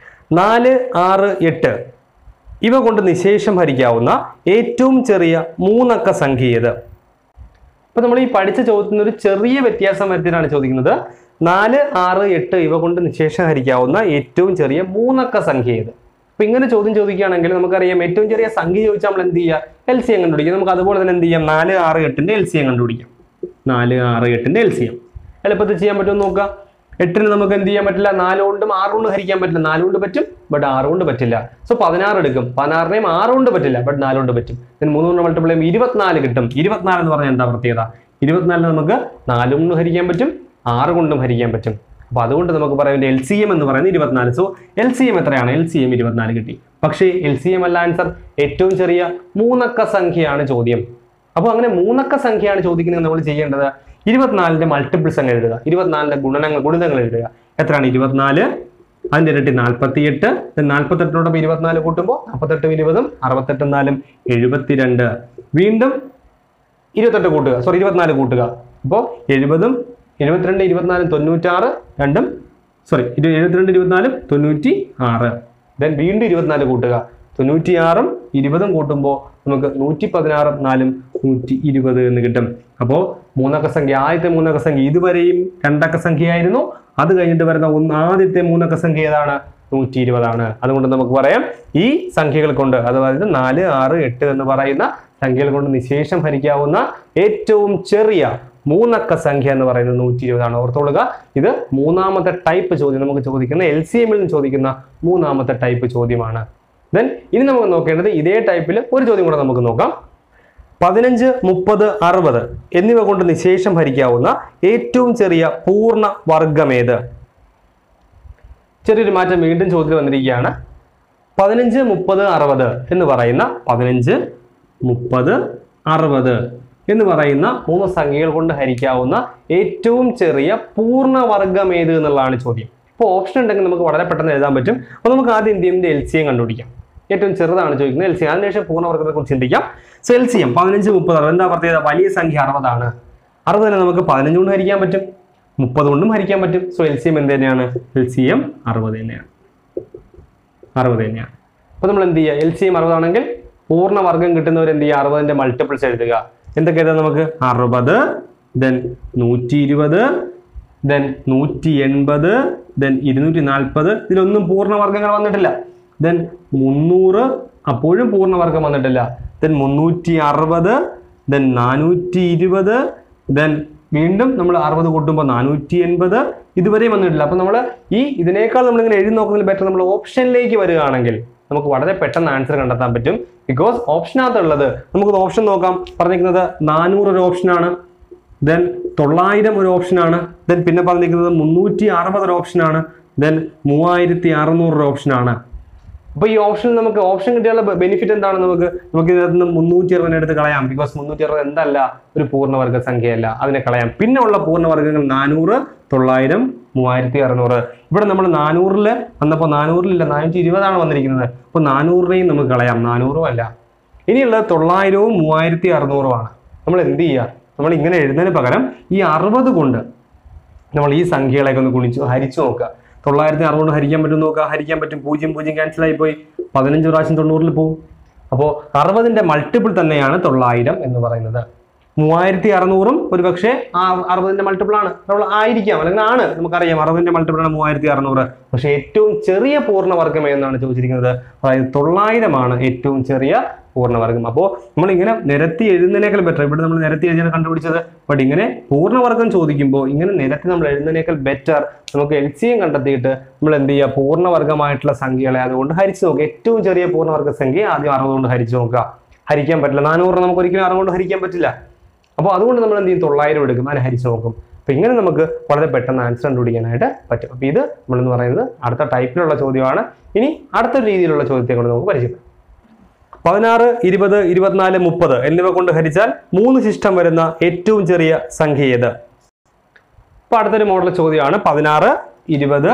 നാല് ആറ് എട്ട് ഇവ കൊണ്ട് നിശേഷം ഹരിക്കാവുന്ന ഏറ്റവും ചെറിയ മൂന്നക്ക സംഖ്യ ഏത് ഇപ്പൊ നമ്മൾ ഈ പഠിച്ച ചോദ്യത്തിന് ഒരു ചെറിയ വ്യത്യാസം വരുത്തിയാണ് ചോദിക്കുന്നത് നാല് ആറ് എട്ട് ഇവ കൊണ്ട് നിശേഷം ഹരിക്കാവുന്ന ഏറ്റവും ചെറിയ മൂന്നക്ക സംഖ്യ ഏത് അപ്പൊ ഇങ്ങനെ ചോദ്യം ചോദിക്കുകയാണെങ്കിൽ നമുക്കറിയാം ഏറ്റവും ചെറിയ സംഖ്യ ചോദിച്ചാൽ നമ്മൾ എന്ത് ചെയ്യുക എൽ സി എം കണ്ടുപിടിക്കാം നമുക്ക് അതുപോലെ തന്നെ എന്ത് ചെയ്യാം നാല് ആറ് എട്ടിന്റെ എൽ സി എം കണ്ടുപിടിക്കാം നാല് ആറ് എട്ടിന്റെ എൽ സി എം എളുപ്പത്തിൽ ചെയ്യാൻ പറ്റുമെന്ന് നോക്കാം എട്ടിന് നമുക്ക് എന്ത് ചെയ്യാൻ പറ്റില്ല നാല് കൊണ്ടും ആറ് കൊണ്ട് ഹരിക്കാൻ പറ്റില്ല നാല് കൊണ്ട് പറ്റും ബട്ട് ആറ് കൊണ്ട് പറ്റില്ല സോ പതിനാറ് എടുക്കും പതിനാറിനെയും ആറ് കൊണ്ട് പറ്റില്ല ബട്ട് നാല് കൊണ്ട് പറ്റും then മൂന്ന് കൊണ്ട് മൾട്ടിപ്പിൾ ചെയ്യുമ്പോൾ ഇരുപത്തിനാല് കിട്ടും ഇരുപത്തിനാല് എന്ന് പറഞ്ഞാൽ എന്താ പ്രത്യേകത ഇരുപത്തിനാലിന് നമുക്ക് നാല് കൊണ്ട് ഹരിക്കാൻ പറ്റും ആറ് കൊണ്ടും ഹരിക്കാൻ പറ്റും അപ്പൊ അതുകൊണ്ട് നമുക്ക് പറയാം എൽ സി എം എന്ന് പറയുന്നത് ഇരുപത്തിനാല് സോ എൽ സി എം എത്രയാണ് എൽ സി എം ഇരുപത്തിനാല് കിട്ടി പക്ഷേ എൽ സി എം അല്ല ആൻസർ ഏറ്റവും ചെറിയ മൂന്നക്ക സംഖ്യയാണ് ചോദ്യം അപ്പോൾ അങ്ങനെ മൂന്നക്ക സംഖ്യയാണ് ചോദിക്കുന്നത് നമ്മൾ ചെയ്യേണ്ടത് ഇരുപത്തിനാലിന്റെ മൾട്ടിപ്പിൾസ് അങ്ങ് എഴുതുക ഇരുപത്തിനാലിന്റെ ഗുണനങ്ങൾ ഗുണിതങ്ങൾ എഴുതുക എത്രയാണ് ഇരുപത്തിനാല് അതിന്റെ ഇരട്ടി നാൽപ്പത്തിയെട്ട് നാൽപ്പത്തെട്ടിനോടൊപ്പം ഇരുപത്തിനാല് കൂട്ടുമ്പോൾ നാൽപ്പത്തെട്ടും ഇരുപതും അറുപത്തെട്ടും നാലും എഴുപത്തിരണ്ട് വീണ്ടും ഇരുപത്തെട്ട് കൂട്ടുക സോറി ഇരുപത്തിനാല് കൂട്ടുക അപ്പോൾ എഴുപതും എഴുപത്തിരണ്ട് ഇരുപത്തിനാലും തൊണ്ണൂറ്റാറ് രണ്ടും സോറി എഴുപത്തിരണ്ട് ഇരുപത്തിനാലും തൊണ്ണൂറ്റി ആറ് ദെൻ വീണ്ടും ഇരുപത്തിനാല് കൂട്ടുക തൊണ്ണൂറ്റിയാറും ഇരുപതും കൂട്ടുമ്പോൾ നമുക്ക് നൂറ്റി പതിനാറും നാലും നൂറ്റി ഇരുപത് എന്ന് കിട്ടും അപ്പോൾ മൂന്നക്ക സംഖ്യ ആദ്യത്തെ മൂന്നക്ക സംഖ്യ ഇതുവരെയും രണ്ടക്ക സംഖ്യയായിരുന്നു അത് കഴിഞ്ഞിട്ട് വരുന്ന ഒന്ന് ആദ്യത്തെ മൂന്നക്ക സംഖ്യ ഏതാണ് നൂറ്റി ഇരുപതാണ് അതുകൊണ്ട് നമുക്ക് പറയാം ഈ സംഖ്യകൾ കൊണ്ട് അതായത് നാല് ആറ് എട്ട് എന്ന് പറയുന്ന സംഖ്യകൾ കൊണ്ട് നിശേഷം ഹരിക്കാവുന്ന ഏറ്റവും ചെറിയ മൂന്നക്ക സംഖ്യ എന്ന് പറയുന്നത് നൂറ്റി ഇരുപതാണ് ഓർത്തോളുക ഇത് മൂന്നാമത്തെ ടൈപ്പ് ചോദ്യം നമുക്ക് ചോദിക്കുന്ന എൽ സി എമ്മിൽ നിന്ന് ചോദിക്കുന്ന മൂന്നാമത്തെ ടൈപ്പ് ചോദ്യമാണ് ദെൻ ഇനി നമുക്ക് നോക്കേണ്ടത് ഇതേ ടൈപ്പിൽ ഒരു ചോദ്യം കൂടെ നമുക്ക് നോക്കാം പതിനഞ്ച് മുപ്പത് അറുപത് എന്നിവ കൊണ്ട് നിശേഷം ഭരിക്കാവുന്ന ഏറ്റവും ചെറിയ പൂർണ്ണ വർഗമേത് ചെറിയൊരു മാറ്റം വീണ്ടും ചോദ്യം വന്നിരിക്കുകയാണ് പതിനഞ്ച് മുപ്പത് അറുപത് എന്ന് പറയുന്ന പതിനഞ്ച് മുപ്പത് അറുപത് എന്ന് പറയുന്ന മൂന്ന് സംഖ്യകൾ കൊണ്ട് ഹരിക്കാവുന്ന ഏറ്റവും ചെറിയ പൂർണ്ണവർഗം ഏത് എന്നുള്ളതാണ് ചോദ്യം ഇപ്പോൾ ഓപ്ഷൻ ഉണ്ടെങ്കിൽ നമുക്ക് വളരെ പെട്ടെന്ന് എഴുതാൻ പറ്റും അപ്പോൾ നമുക്ക് ആദ്യം എന്ത് ചെയ്യും എൽ സി എം കണ്ടുപിടിക്കാം ഏറ്റവും ചെറുതാണ് ചോദിക്കുന്നത് എൽ സി എം അതിനുശേഷം പൂർണ്ണവർഗത്തെ കുറിച്ച് ചിന്തിക്കാം സോ എൽ സി എം പതിനഞ്ച് മുപ്പത് അറുപത് എന്താ പ്രത്യേകത വലിയ സംഖ്യ അറുപതാണ് അറുപത് തന്നെ നമുക്ക് പതിനഞ്ച് കൊണ്ട് ഹരിക്കാൻ പറ്റും മുപ്പത് കൊണ്ടും ഹരിക്കാൻ പറ്റും സോ എൽ സി എം എന്ത് തന്നെയാണ് എൽ സി എം അറുപത് തന്നെയാണ് അറുപത് തന്നെയാണ് അപ്പോൾ നമ്മൾ എന്ത് ചെയ്യുക എൽ സി എം അറുപതാണെങ്കിൽ പൂർണ്ണവർഗം കിട്ടുന്നവർ എന്ത് ചെയ്യുക അറുപതിന്റെ മൾട്ടിപ്പിൾസ് എഴുതുക എന്തൊക്കെ എഴുതാം നമുക്ക് അറുപത് ദെൻ നൂറ്റി ഇരുപത് ദെൻ നൂറ്റി എൺപത് ദെൻ ഇരുന്നൂറ്റി നാൽപ്പത് ഇതിലൊന്നും പൂർണ്ണവർഗങ്ങൾ വന്നിട്ടില്ല ദെൻ മുന്നൂറ് അപ്പോഴും പൂർണ്ണവർഗം വന്നിട്ടില്ല ദെൻ മുന്നൂറ്റി അറുപത് ദെൻ നാനൂറ്റി ഇരുപത് ദെൻ വീണ്ടും നമ്മൾ അറുപത് കൂട്ടുമ്പോൾ നാനൂറ്റി എൺപത് ഇതുവരെ വന്നിട്ടില്ല അപ്പൊ നമ്മൾ ഈ ഇതിനേക്കാൾ നമ്മൾ ഇങ്ങനെ എഴുതി നോക്കുന്നതിൽ ബെറ്റർ നമ്മൾ ഓപ്ഷനിലേക്ക് വരികയാണെങ്കിൽ നമുക്ക് വളരെ പെട്ടെന്ന് ആൻസർ കണ്ടെത്താൻ പറ്റും ബിക്കോസ് ഓപ്ഷനകത്തുള്ളത് നമുക്ക് ഓപ്ഷൻ നോക്കാം പറഞ്ഞിരിക്കുന്നത് നാനൂറ് ഒരു ഓപ്ഷനാണ് ദെൻ തൊള്ളായിരം ഒരു ഓപ്ഷനാണ് ദെൻ പിന്നെ പറഞ്ഞിരിക്കുന്നത് മുന്നൂറ്റി അറുപത് ഒരു ഓപ്ഷനാണ് ദെൻ മൂവായിരത്തി അറുന്നൂറ് ഒരു ഓപ്ഷനാണ് അപ്പൊ ഈ ഓപ്ഷൻ നമുക്ക് ഓപ്ഷൻ കിട്ടിയുള്ള ബെനിഫിറ്റ് എന്താണ് നമുക്ക് നമുക്ക് ഇതിനകത്ത് നിന്ന് മുന്നൂറ്റി അറുപതിനെ എടുത്ത് കളയാം ബിക്കോസ് മുന്നൂറ്റി അറുപത് എന്തല്ല ഒരു പൂർണ്ണവർഗ സംഖ്യയല്ല അതിനെ കളയാം പിന്നെ ഉള്ള പൂർണ്ണവർഗങ്ങൾ നാനൂറ് തൊള്ളായിരം മൂവായിരത്തി അറുന്നൂറ് ഇവിടെ നമ്മൾ നാനൂറില് വന്നപ്പോൾ നാനൂറിലില്ല നാനൂറ്റി ഇരുപതാണ് വന്നിരിക്കുന്നത് അപ്പോൾ നാനൂറിനെയും നമുക്ക് കളയാം നാനൂറും അല്ല ഇനിയുള്ളത് തൊള്ളായിരവും മൂവായിരത്തി അറുന്നൂറുമാണ് നമ്മൾ എന്ത് ചെയ്യുക നമ്മൾ ഇങ്ങനെ എഴുതുന്നതിന് പകരം ഈ അറുപത് കൊണ്ട് നമ്മൾ ഈ സംഖ്യകളൊക്കെ ഒന്ന് ഗുണിച്ചു ഹരിച്ചു നോക്കുക തൊള്ളായിരത്തി അറുപത് ഹരിക്കാൻ പറ്റും നോക്കുക ഹരിക്കാൻ പറ്റും പൂജ്യം പൂജ്യം ക്യാൻസൽ ആയി പോയി പതിനഞ്ച് പ്രാവശ്യം തൊണ്ണൂറിൽ പോകും അപ്പോൾ അറുപതിന്റെ മൾട്ടിപ്പിൾ തന്നെയാണ് തൊള്ളായിരം എന്ന് പറയുന്നത് മൂവായിരത്തി അറുന്നൂറും ഒരു പക്ഷേ ആ അറുപതിന്റെ മൾട്ടിപ്പിൾ ആണ് നമ്മൾ ആയിരിക്കാം അല്ലെങ്കിൽ ആണ് നമുക്കറിയാം അറുപതിന്റെ മൾട്ടിപ്പിൾ ആണ് മൂവായിരത്തി അറുന്നൂറ് പക്ഷേ ഏറ്റവും ചെറിയ പൂർണ്ണവർഗം എന്നാണ് ചോദിച്ചിരിക്കുന്നത് അതായത് തൊള്ളായിരമാണ് ഏറ്റവും ചെറിയ പൂർണ്ണവർഗം അപ്പോൾ നമ്മൾ ഇങ്ങനെ നിരത്തി എഴുതുന്നതിനേക്കാൾ ബെറ്റർ ഇവിടെ നമ്മൾ നിരത്തി എഴുതിയാണ് കണ്ടുപിടിച്ചത് ബട്ട് ഇങ്ങനെ പൂർണ്ണവർഗം ചോദിക്കുമ്പോൾ ഇങ്ങനെ നിരത്തി നമ്മൾ എഴുതുന്നതിനേക്കാൾ ബെറ്റർ നമുക്ക് എൽ സി എം കണ്ടെത്തിയിട്ട് നമ്മൾ എന്ത് ചെയ്യുക പൂർണ്ണവർഗമായിട്ടുള്ള സംഖ്യകളെ അതുകൊണ്ട് ഹരിച്ചു നോക്കുക ഏറ്റവും ചെറിയ പൂർണ്ണവർഗ സംഖ്യ ആദ്യം അറുപത് കൊണ്ട് ഹരിച്ചു നോക്കുക ഹരിക്കാൻ പറ്റില്ല നാനൂറ് നമുക്ക് ഒരിക്കലും അറുപത് കൊണ്ട് ഹരിക്കാൻ പറ്റില്ല അപ്പോൾ അതുകൊണ്ട് നമ്മൾ എന്ത് ചെയ്യും തൊള്ളായിരം എടുക്കും അതിനെ ഹരിച്ചു നോക്കും അപ്പോൾ ഇങ്ങനെ നമുക്ക് വളരെ പെട്ടെന്ന് ആൻസർ കണ്ടുപിടിക്കാനായിട്ട് പറ്റും അപ്പോൾ ഇത് നമ്മളെന്ന് പറയുന്നത് അടുത്ത ടൈപ്പിലുള്ള ചോദ്യമാണ് ഇനി അടുത്ത രീതിയിലുള്ള ചോദ്യത്തെ കൊണ്ട് നമുക്ക് പരിചയപ്പെടാം പതിനാറ് ഇരുപത് ഇരുപത്തിനാല് മുപ്പത് എന്നിവ കൊണ്ട് ഹരിച്ചാൽ മൂന്ന് ശിഷ്ടം വരുന്ന ഏറ്റവും ചെറിയ സംഖ്യ ഏത് അപ്പൊ അടുത്തൊരു മോഡൽ ചോദ്യമാണ് പതിനാറ് ഇരുപത്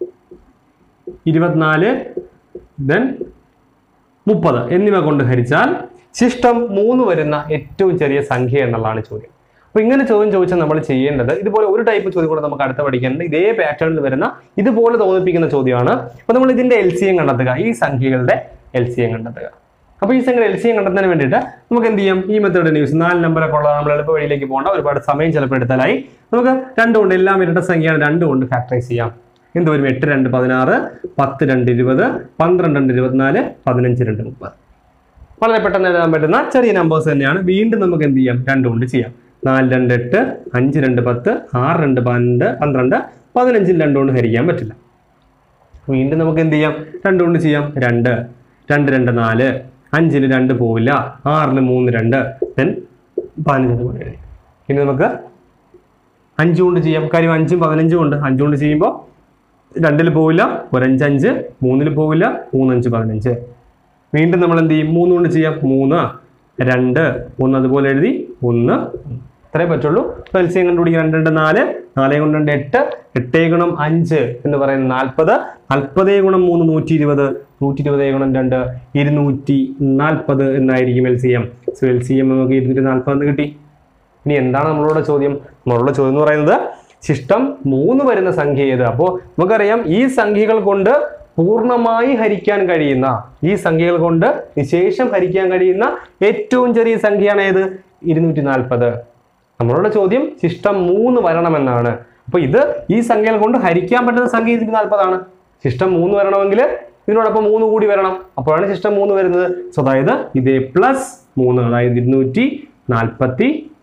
ഇരുപത്തിനാല് ദെൻ മുപ്പത് എന്നിവ കൊണ്ട് ഹരിച്ചാൽ ശിഷ്ടം മൂന്ന് വരുന്ന ഏറ്റവും ചെറിയ സംഖ്യ എന്നുള്ളതാണ് ചോദ്യം അപ്പൊ ഇങ്ങനെ ചോദ്യം ചോദിച്ചാൽ നമ്മൾ ചെയ്യേണ്ടത് ഇതുപോലെ ഒരു ടൈപ്പ് ചോദ്യം കൂടെ നമുക്ക് അടുത്ത പഠിക്കാനുണ്ട് ഇതേ പാറ്റേണിൽ വരുന്ന ഇതുപോലെ തോന്നിപ്പിക്കുന്ന ചോദ്യമാണ് അപ്പൊ നമ്മൾ ഇതിന്റെ എൽ സി എം കണ്ടെത്തുക ഈ സംഖ്യകളുടെ എൽ സി എം കണ്ടെത്തുക അപ്പൊ ഈ സംഖ്യ എൽ സി എം കണ്ടെത്തുന്നതിന് വേണ്ടിയിട്ട് നമുക്ക് എന്ത് ചെയ്യാം ഈ മെത്തേഡ് യൂസ് നാല് നമ്പറൊക്കെ ഉള്ള നമ്മൾ എളുപ്പ വഴിയിലേക്ക് പോകേണ്ട ഒരുപാട് സമയം ചിലപ്പോൾ എടുത്താലായി നമുക്ക് രണ്ട് കൊണ്ട് എല്ലാം ഇരട്ട സംഖ്യയാണ് രണ്ട് കൊണ്ട് ഫാക്ടറൈസ് ചെയ്യാം എന്ത് വരും എട്ട് രണ്ട് പതിനാറ് പത്ത് രണ്ട് ഇരുപത് പന്ത്രണ്ട് രണ്ട് ഇരുപത്തിനാല് പതിനഞ്ച് രണ്ട് മുപ്പത് വളരെ പെട്ടെന്ന് എഴുതാൻ പറ്റുന്ന ചെറിയ നമ്പേഴ്സ് തന്നെയാണ് വീണ്ടും നമുക്ക് എന്ത് ചെയ്യാം രണ്ട് കൊണ്ട് ചെയ്യാം നാല് രണ്ട് എട്ട് അഞ്ച് രണ്ട് പത്ത് ആറ് രണ്ട് പന്ത്രണ്ട് പന്ത്രണ്ട് പതിനഞ്ചിൽ രണ്ട് കൊണ്ട് ഹരിക്കാൻ പറ്റില്ല വീണ്ടും നമുക്ക് എന്ത് ചെയ്യാം രണ്ട് കൊണ്ട് ചെയ്യാം രണ്ട് രണ്ട് രണ്ട് നാല് അഞ്ചിന് രണ്ട് പോവില്ല ആറിന് മൂന്ന് രണ്ട് ദെൻ പതിനഞ്ചിന് കൊണ്ട് എഴുതി ഇനി നമുക്ക് അഞ്ച് കൊണ്ട് ചെയ്യാം കാര്യം അഞ്ചും പതിനഞ്ചും ഉണ്ട് അഞ്ച് കൊണ്ട് ചെയ്യുമ്പോൾ രണ്ടിൽ പോവില്ല ഒരഞ്ച് അഞ്ച് മൂന്നിൽ പോവില്ല മൂന്നഞ്ച് പതിനഞ്ച് വീണ്ടും നമ്മൾ എന്ത് ചെയ്യും മൂന്ന് കൊണ്ട് ചെയ്യാം മൂന്ന് രണ്ട് ഒന്ന് അതുപോലെ എഴുതി ഒന്ന് ഇത്രേ പറ്റുള്ളൂ എൽസിയം കണ്ടുപിടിക്കുക രണ്ട് രണ്ട് നാല് നാല് കൊണ്ട് രണ്ട് എട്ട് എട്ടേ ഗുണം അഞ്ച് എന്ന് പറയുന്നത് നാൽപ്പത് നാൽപ്പതേ ഗുണം മൂന്ന് നൂറ്റി ഇരുപത് നൂറ്റി ഇരുപതേ ഗുണം രണ്ട് ഇരുന്നൂറ്റി നാൽപ്പത് എന്നായിരിക്കും L C M so L C M നമുക്ക് ഇരുന്നൂറ്റി നാൽപ്പത് എന്ന് കിട്ടി ഇനി എന്താണ് നമ്മളോട് ചോദ്യം നമ്മളോട് ചോദ്യം എന്ന് പറയുന്നത് ശിഷ്ടം മൂന്ന് വരുന്ന സംഖ്യ ഏത് അപ്പോൾ നമുക്കറിയാം ഈ സംഖ്യകൾ കൊണ്ട് പൂർണ്ണമായി ഹരിക്കാൻ കഴിയുന്ന ഈ സംഖ്യകൾ കൊണ്ട് നിശേഷം ഹരിക്കാൻ കഴിയുന്ന ഏറ്റവും ചെറിയ സംഖ്യയാണ് ഏത് ഇരുന്നൂറ്റി നാൽപ്പത് നമ്മളോട് ചോദ്യം ശിഷ്ടം മൂന്ന് വരണമെന്നാണ് അപ്പൊ ഇത് ഈ സംഖ്യകൾ കൊണ്ട് ഹരിക്കാൻ പറ്റുന്ന സംഖ്യ ഇരുന്നൂറ്റി നാൽപ്പതാണ് ശിഷ്ടം മൂന്ന് വരണമെങ്കിൽ ഇതിനോടൊപ്പം മൂന്ന് കൂടി വരണം അപ്പോഴാണ് ശിഷ്ടം മൂന്ന് വരുന്നത് സോ അതായത് ഇതേ പ്ലസ് മൂന്ന് അതായത് ഇരുന്നൂറ്റി നാൽപ്പത്തി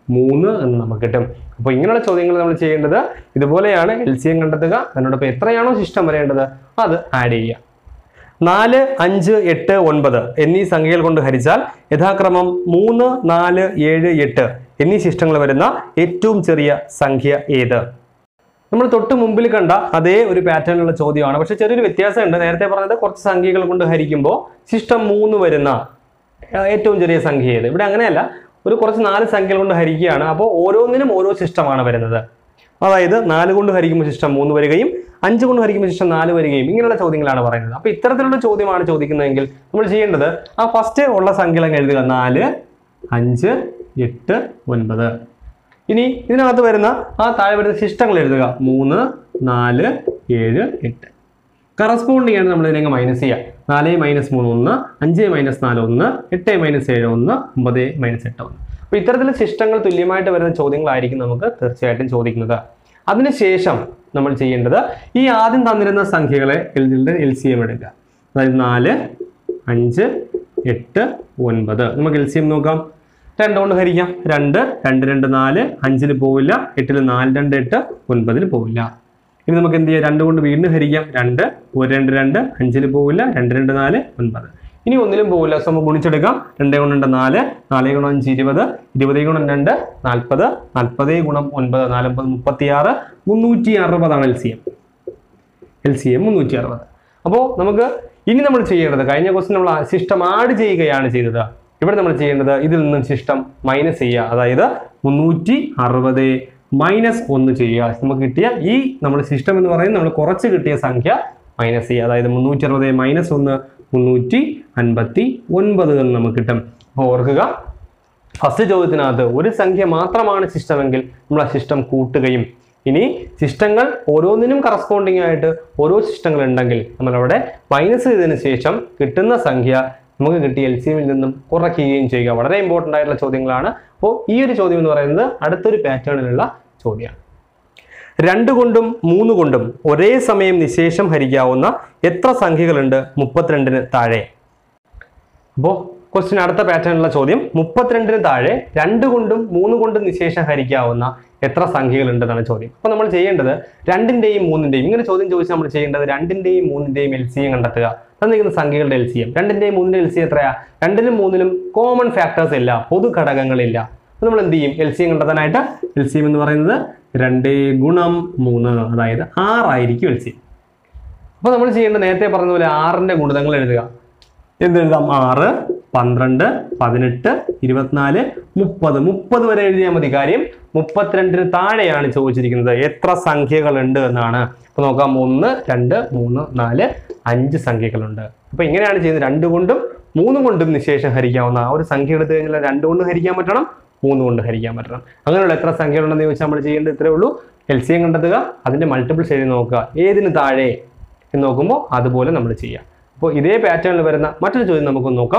മൂന്ന് എന്ന് നമുക്ക് കിട്ടും അപ്പോൾ ഇങ്ങനെയുള്ള ചോദ്യങ്ങൾ നമ്മൾ ചെയ്യേണ്ടത് ഇതുപോലെയാണ് എൽ സി എം കണ്ടെത്തുക അതിനോടൊപ്പം എത്രയാണോ ശിഷ്ടം വരേണ്ടത് അത് ആഡ് ചെയ്യുക നാല് അഞ്ച് എട്ട് ഒൻപത് എന്നീ സംഖ്യകൾ കൊണ്ട് ഹരിച്ചാൽ യഥാക്രമം മൂന്ന് നാല് ഏഴ് എട്ട് എന്നീ ശിഷ്ടങ്ങൾ വരുന്ന ഏറ്റവും ചെറിയ സംഖ്യ ഏത് നമ്മൾ തൊട്ട് മുമ്പിൽ കണ്ട അതേ ഒരു പാറ്റേണിലുള്ള ചോദ്യമാണ് പക്ഷെ ചെറിയൊരു വ്യത്യാസമുണ്ട് നേരത്തെ പറഞ്ഞത് കുറച്ച് സംഖ്യകൾ കൊണ്ട് ഹരിക്കുമ്പോൾ ശിഷ്ടം മൂന്ന് വരുന്ന ആ, ഏറ്റവും ചെറിയ സംഖ്യ ഏത് ഇവിടെ അങ്ങനെയല്ല ഒരു കുറച്ച് നാല് സംഖ്യകൾ കൊണ്ട് ഹരിക്കുകയാണ് അപ്പോൾ ഓരോന്നിനും ഓരോ ശിഷ്ടമാണ് വരുന്നത് അതായത് നാല് കൊണ്ട് ഹരിക്കുമ്പോൾ ശിഷ്ടം മൂന്ന് വരികയും അഞ്ച് കൊണ്ട് ഹരിക്കുമ്പോൾ ശിഷ്ടം നാല് വരികയും ഇങ്ങനെയുള്ള ചോദ്യങ്ങളാണ് പറയുന്നത് അപ്പോൾ ഇത്തരത്തിലുള്ള ചോദ്യമാണ് ചോദിക്കുന്നതെങ്കിൽ നമ്മൾ ചെയ്യേണ്ടത് ആ ഫസ്റ്റ് ഉള്ള സംഖ്യകൾ അങ്ങ് എഴുതുക നാല് അഞ്ച് എട്ട് ഒൻപത് ഇനി ഇതിനകത്ത് വരുന്ന ആ താഴെ വരുന്ന ശിഷ്ടങ്ങൾ എഴുതുക മൂന്ന് നാല് ഏഴ് എട്ട് കറസ്പോണ്ടിങ് ആണ് നമ്മൾ ഇതിനെ മൈനസ് ചെയ്യുക നാല് മൈനസ് മൂന്ന് ഒന്ന് അഞ്ച് മൈനസ് നാല് ഒന്ന് എട്ട് മൈനസ് ഏഴ് ഒന്ന് ഒമ്പത് മൈനസ് എട്ട് ഒന്ന് അപ്പോൾ ഇത്തരത്തിലുള്ള ശിഷ്ടങ്ങൾ തുല്യമായിട്ട് വരുന്ന ചോദ്യങ്ങളായിരിക്കും നമുക്ക് തീർച്ചയായിട്ടും ചോദിക്കുന്നത് അതിനുശേഷം നമ്മൾ ചെയ്യേണ്ടത് ഈ ആദ്യം തന്നിരുന്ന സംഖ്യകളെ എൽ സി എം എടുക്കുക അതായത് നാല് അഞ്ച് എട്ട് ഒൻപത് നമുക്ക് എൽ സി എം നോക്കാം രണ്ട് കൊണ്ട് ഹരിക്കാം രണ്ട് രണ്ട് രണ്ട് നാല് അഞ്ചിന് പോവില്ല എട്ടിൽ നാല് രണ്ട് എട്ട് ഒൻപതിൽ പോവില്ല ഇനി നമുക്ക് എന്ത് ചെയ്യാം രണ്ട് കൊണ്ട് വീണ്ടും ഹരിക്കാം രണ്ട് ഒരു രണ്ട് രണ്ട് അഞ്ചിൽ പോവില്ല രണ്ട് രണ്ട് നാല് ഒൻപത് ഇനി ഒന്നിലും പോവില്ല സോ നമുക്ക് ഗുണിച്ചെടുക്കാം രണ്ടേ ഗുണം രണ്ട് നാല് നാല് ഗുണം അഞ്ച് ഇരുപത് ഇരുപത് ഗുണം രണ്ട് നാൽപ്പത് നാൽപ്പത് ഗുണം ഒൻപത് നാലമ്പത് മുപ്പത്തിയാറ് മുന്നൂറ്റി അറുപതാണ് L C M L C M മുന്നൂറ്റി അറുപത് അപ്പോൾ നമുക്ക് ഇനി നമ്മൾ ചെയ്യേണ്ടത് കഴിഞ്ഞ ക്വസ്റ്റ്യൻ നമ്മൾ ആ ശിഷ്ടം ആഡ് ചെയ്യുകയാണ് ചെയ്തത് ഇവിടെ നമ്മൾ ചെയ്യേണ്ടത് ഇതിൽ നിന്നും ശിഷ്ടം മൈനസ് ചെയ്യുക അതായത് മുന്നൂറ്റി അറുപത് മൈനസ് ഒന്ന് ചെയ്യുക നമുക്ക് കിട്ടിയ ഈ നമ്മൾ ശിഷ്ടം എന്ന് പറയുന്നത് നമ്മൾ കുറച്ച് കിട്ടിയ സംഖ്യ മൈനസ് ചെയ്യുക അതായത് മുന്നൂറ്റി അറുപത് മൈനസ് ഒന്ന് മുന്നൂറ്റി അൻപത്തി ഒൻപത് എന്ന് നമുക്ക് കിട്ടും അപ്പോൾ ഓർക്കുക ഫസ്റ്റ് ചോദ്യത്തിനകത്ത് ഒരു സംഖ്യ മാത്രമാണ് ശിഷ്ടമെങ്കിൽ നമ്മൾ ആ ശിഷ്ടം കൂട്ടുകയും ഇനി ശിഷ്ടങ്ങൾ ഓരോന്നിനും കറസ്പോണ്ടിങ് ആയിട്ട് ഓരോ ശിഷ്ടങ്ങൾ ഉണ്ടെങ്കിൽ നമ്മളവിടെ മൈനസ് ചെയ്തതിന് ശേഷം കിട്ടുന്ന സംഖ്യ നമുക്ക് കിട്ടിയ എൽ സി എമ്മിൽ നിന്നും കുറയ്ക്കുകയും ചെയ്യുക വളരെ ഇമ്പോർട്ടൻ്റ് ആയിട്ടുള്ള ചോദ്യങ്ങളാണ് അപ്പോൾ ഈ ഒരു ചോദ്യം എന്ന് പറയുന്നത് അടുത്തൊരു പാറ്റേണിലുള്ള ചോദ്യമാണ് രണ്ട് കൊണ്ടും മൂന്ന് കൊണ്ടും ഒരേ സമയം നിശേഷം ഹരിക്കാവുന്ന എത്ര സംഖ്യകളുണ്ട് മുപ്പത്തിരണ്ടിന് താഴെ അപ്പോൾ ക്വസ്റ്റ്യൻ അടുത്ത പാറ്റേണിലുള്ള ചോദ്യം മുപ്പത്തിരണ്ടിന് താഴെ രണ്ട് കൊണ്ടും മൂന്ന് കൊണ്ടും നിശേഷം ഹരിക്കാവുന്ന എത്ര സംഖ്യകൾ ഉണ്ടെന്നാണ് ചോദ്യം അപ്പോൾ നമ്മൾ ചെയ്യേണ്ടത് രണ്ടിന്റെയും മൂന്നിന്റെയും ഇങ്ങനെ ചോദ്യം ചോദിച്ചാൽ നമ്മൾ ചെയ്യേണ്ടത് രണ്ടിന്റെയും മൂന്നിന്റെയും എൽ സി എം കണ്ടെത്തുക തന്നിരിക്കുന്ന സംഖ്യകളുടെ എൽ സി എം രണ്ടിന്റെയും മൂന്നിന്റെ എൽ സി എത്രയാ രണ്ടിനും മൂന്നിനും കോമൺ ഫാക്ടേഴ്സ് ഇല്ല പൊതു ഘടകങ്ങളില്ല അപ്പോൾ നമ്മൾ എന്ത് ചെയ്യും എൽ സി എം കണ്ടെത്താനായിട്ട് എൽ സി എം എന്ന് പറയുന്നത് രണ്ട് ഗുണം മൂന്ന് അതായത് ആറായിരിക്കും എൽ സി എം അപ്പോൾ നമ്മൾ ചെയ്യേണ്ട നേരത്തെ പറഞ്ഞ പോലെ ആറിന്റെ ഗുണിതങ്ങൾ എഴുതുക എന്തെഴുതാം ആറ് പന്ത്രണ്ട് പതിനെട്ട് ഇരുപത്തിനാല് മുപ്പത് മുപ്പത് വരെ എഴുതിയാൽ മതി കാര്യം മുപ്പത്തിരണ്ടിന് താഴെയാണ് ചോദിച്ചിരിക്കുന്നത് എത്ര സംഖ്യകളുണ്ട് എന്നാണ് അപ്പൊ നോക്കാം ഒന്ന് രണ്ട് മൂന്ന് നാല് അഞ്ച് സംഖ്യകളുണ്ട് അപ്പൊ ഇങ്ങനെയാണ് ചെയ്യുന്നത് രണ്ട് കൊണ്ടും മൂന്ന് കൊണ്ടും നിശേഷം ഹരിക്കാവുന്ന ആ ഒരു സംഖ്യ എടുത്തു കഴിഞ്ഞാൽ രണ്ട് കൊണ്ട് ഹരിക്കാൻ പറ്റണം മൂന്ന് കൊണ്ട് ഹരിക്കാൻ പറ്റണം അങ്ങനെയുള്ള എത്ര സംഖ്യകളുണ്ടെന്ന് ചോദിച്ചാൽ നമ്മൾ ചെയ്യേണ്ടത് ഇത്രേ ഉള്ളൂ എൽ സി എം കണ്ടെത്തുക അതിന്റെ മൾട്ടിപ്പിൾസ് എഴുതി നോക്കുക ഏതിന് താഴെ എന്ന് നോക്കുമ്പോൾ അതുപോലെ നമ്മൾ ചെയ്യാം അപ്പോൾ ഇതേ പാറ്റേണിൽ വരുന്ന മറ്റൊരു ചോദ്യം നമുക്കൊന്ന് നോക്കാം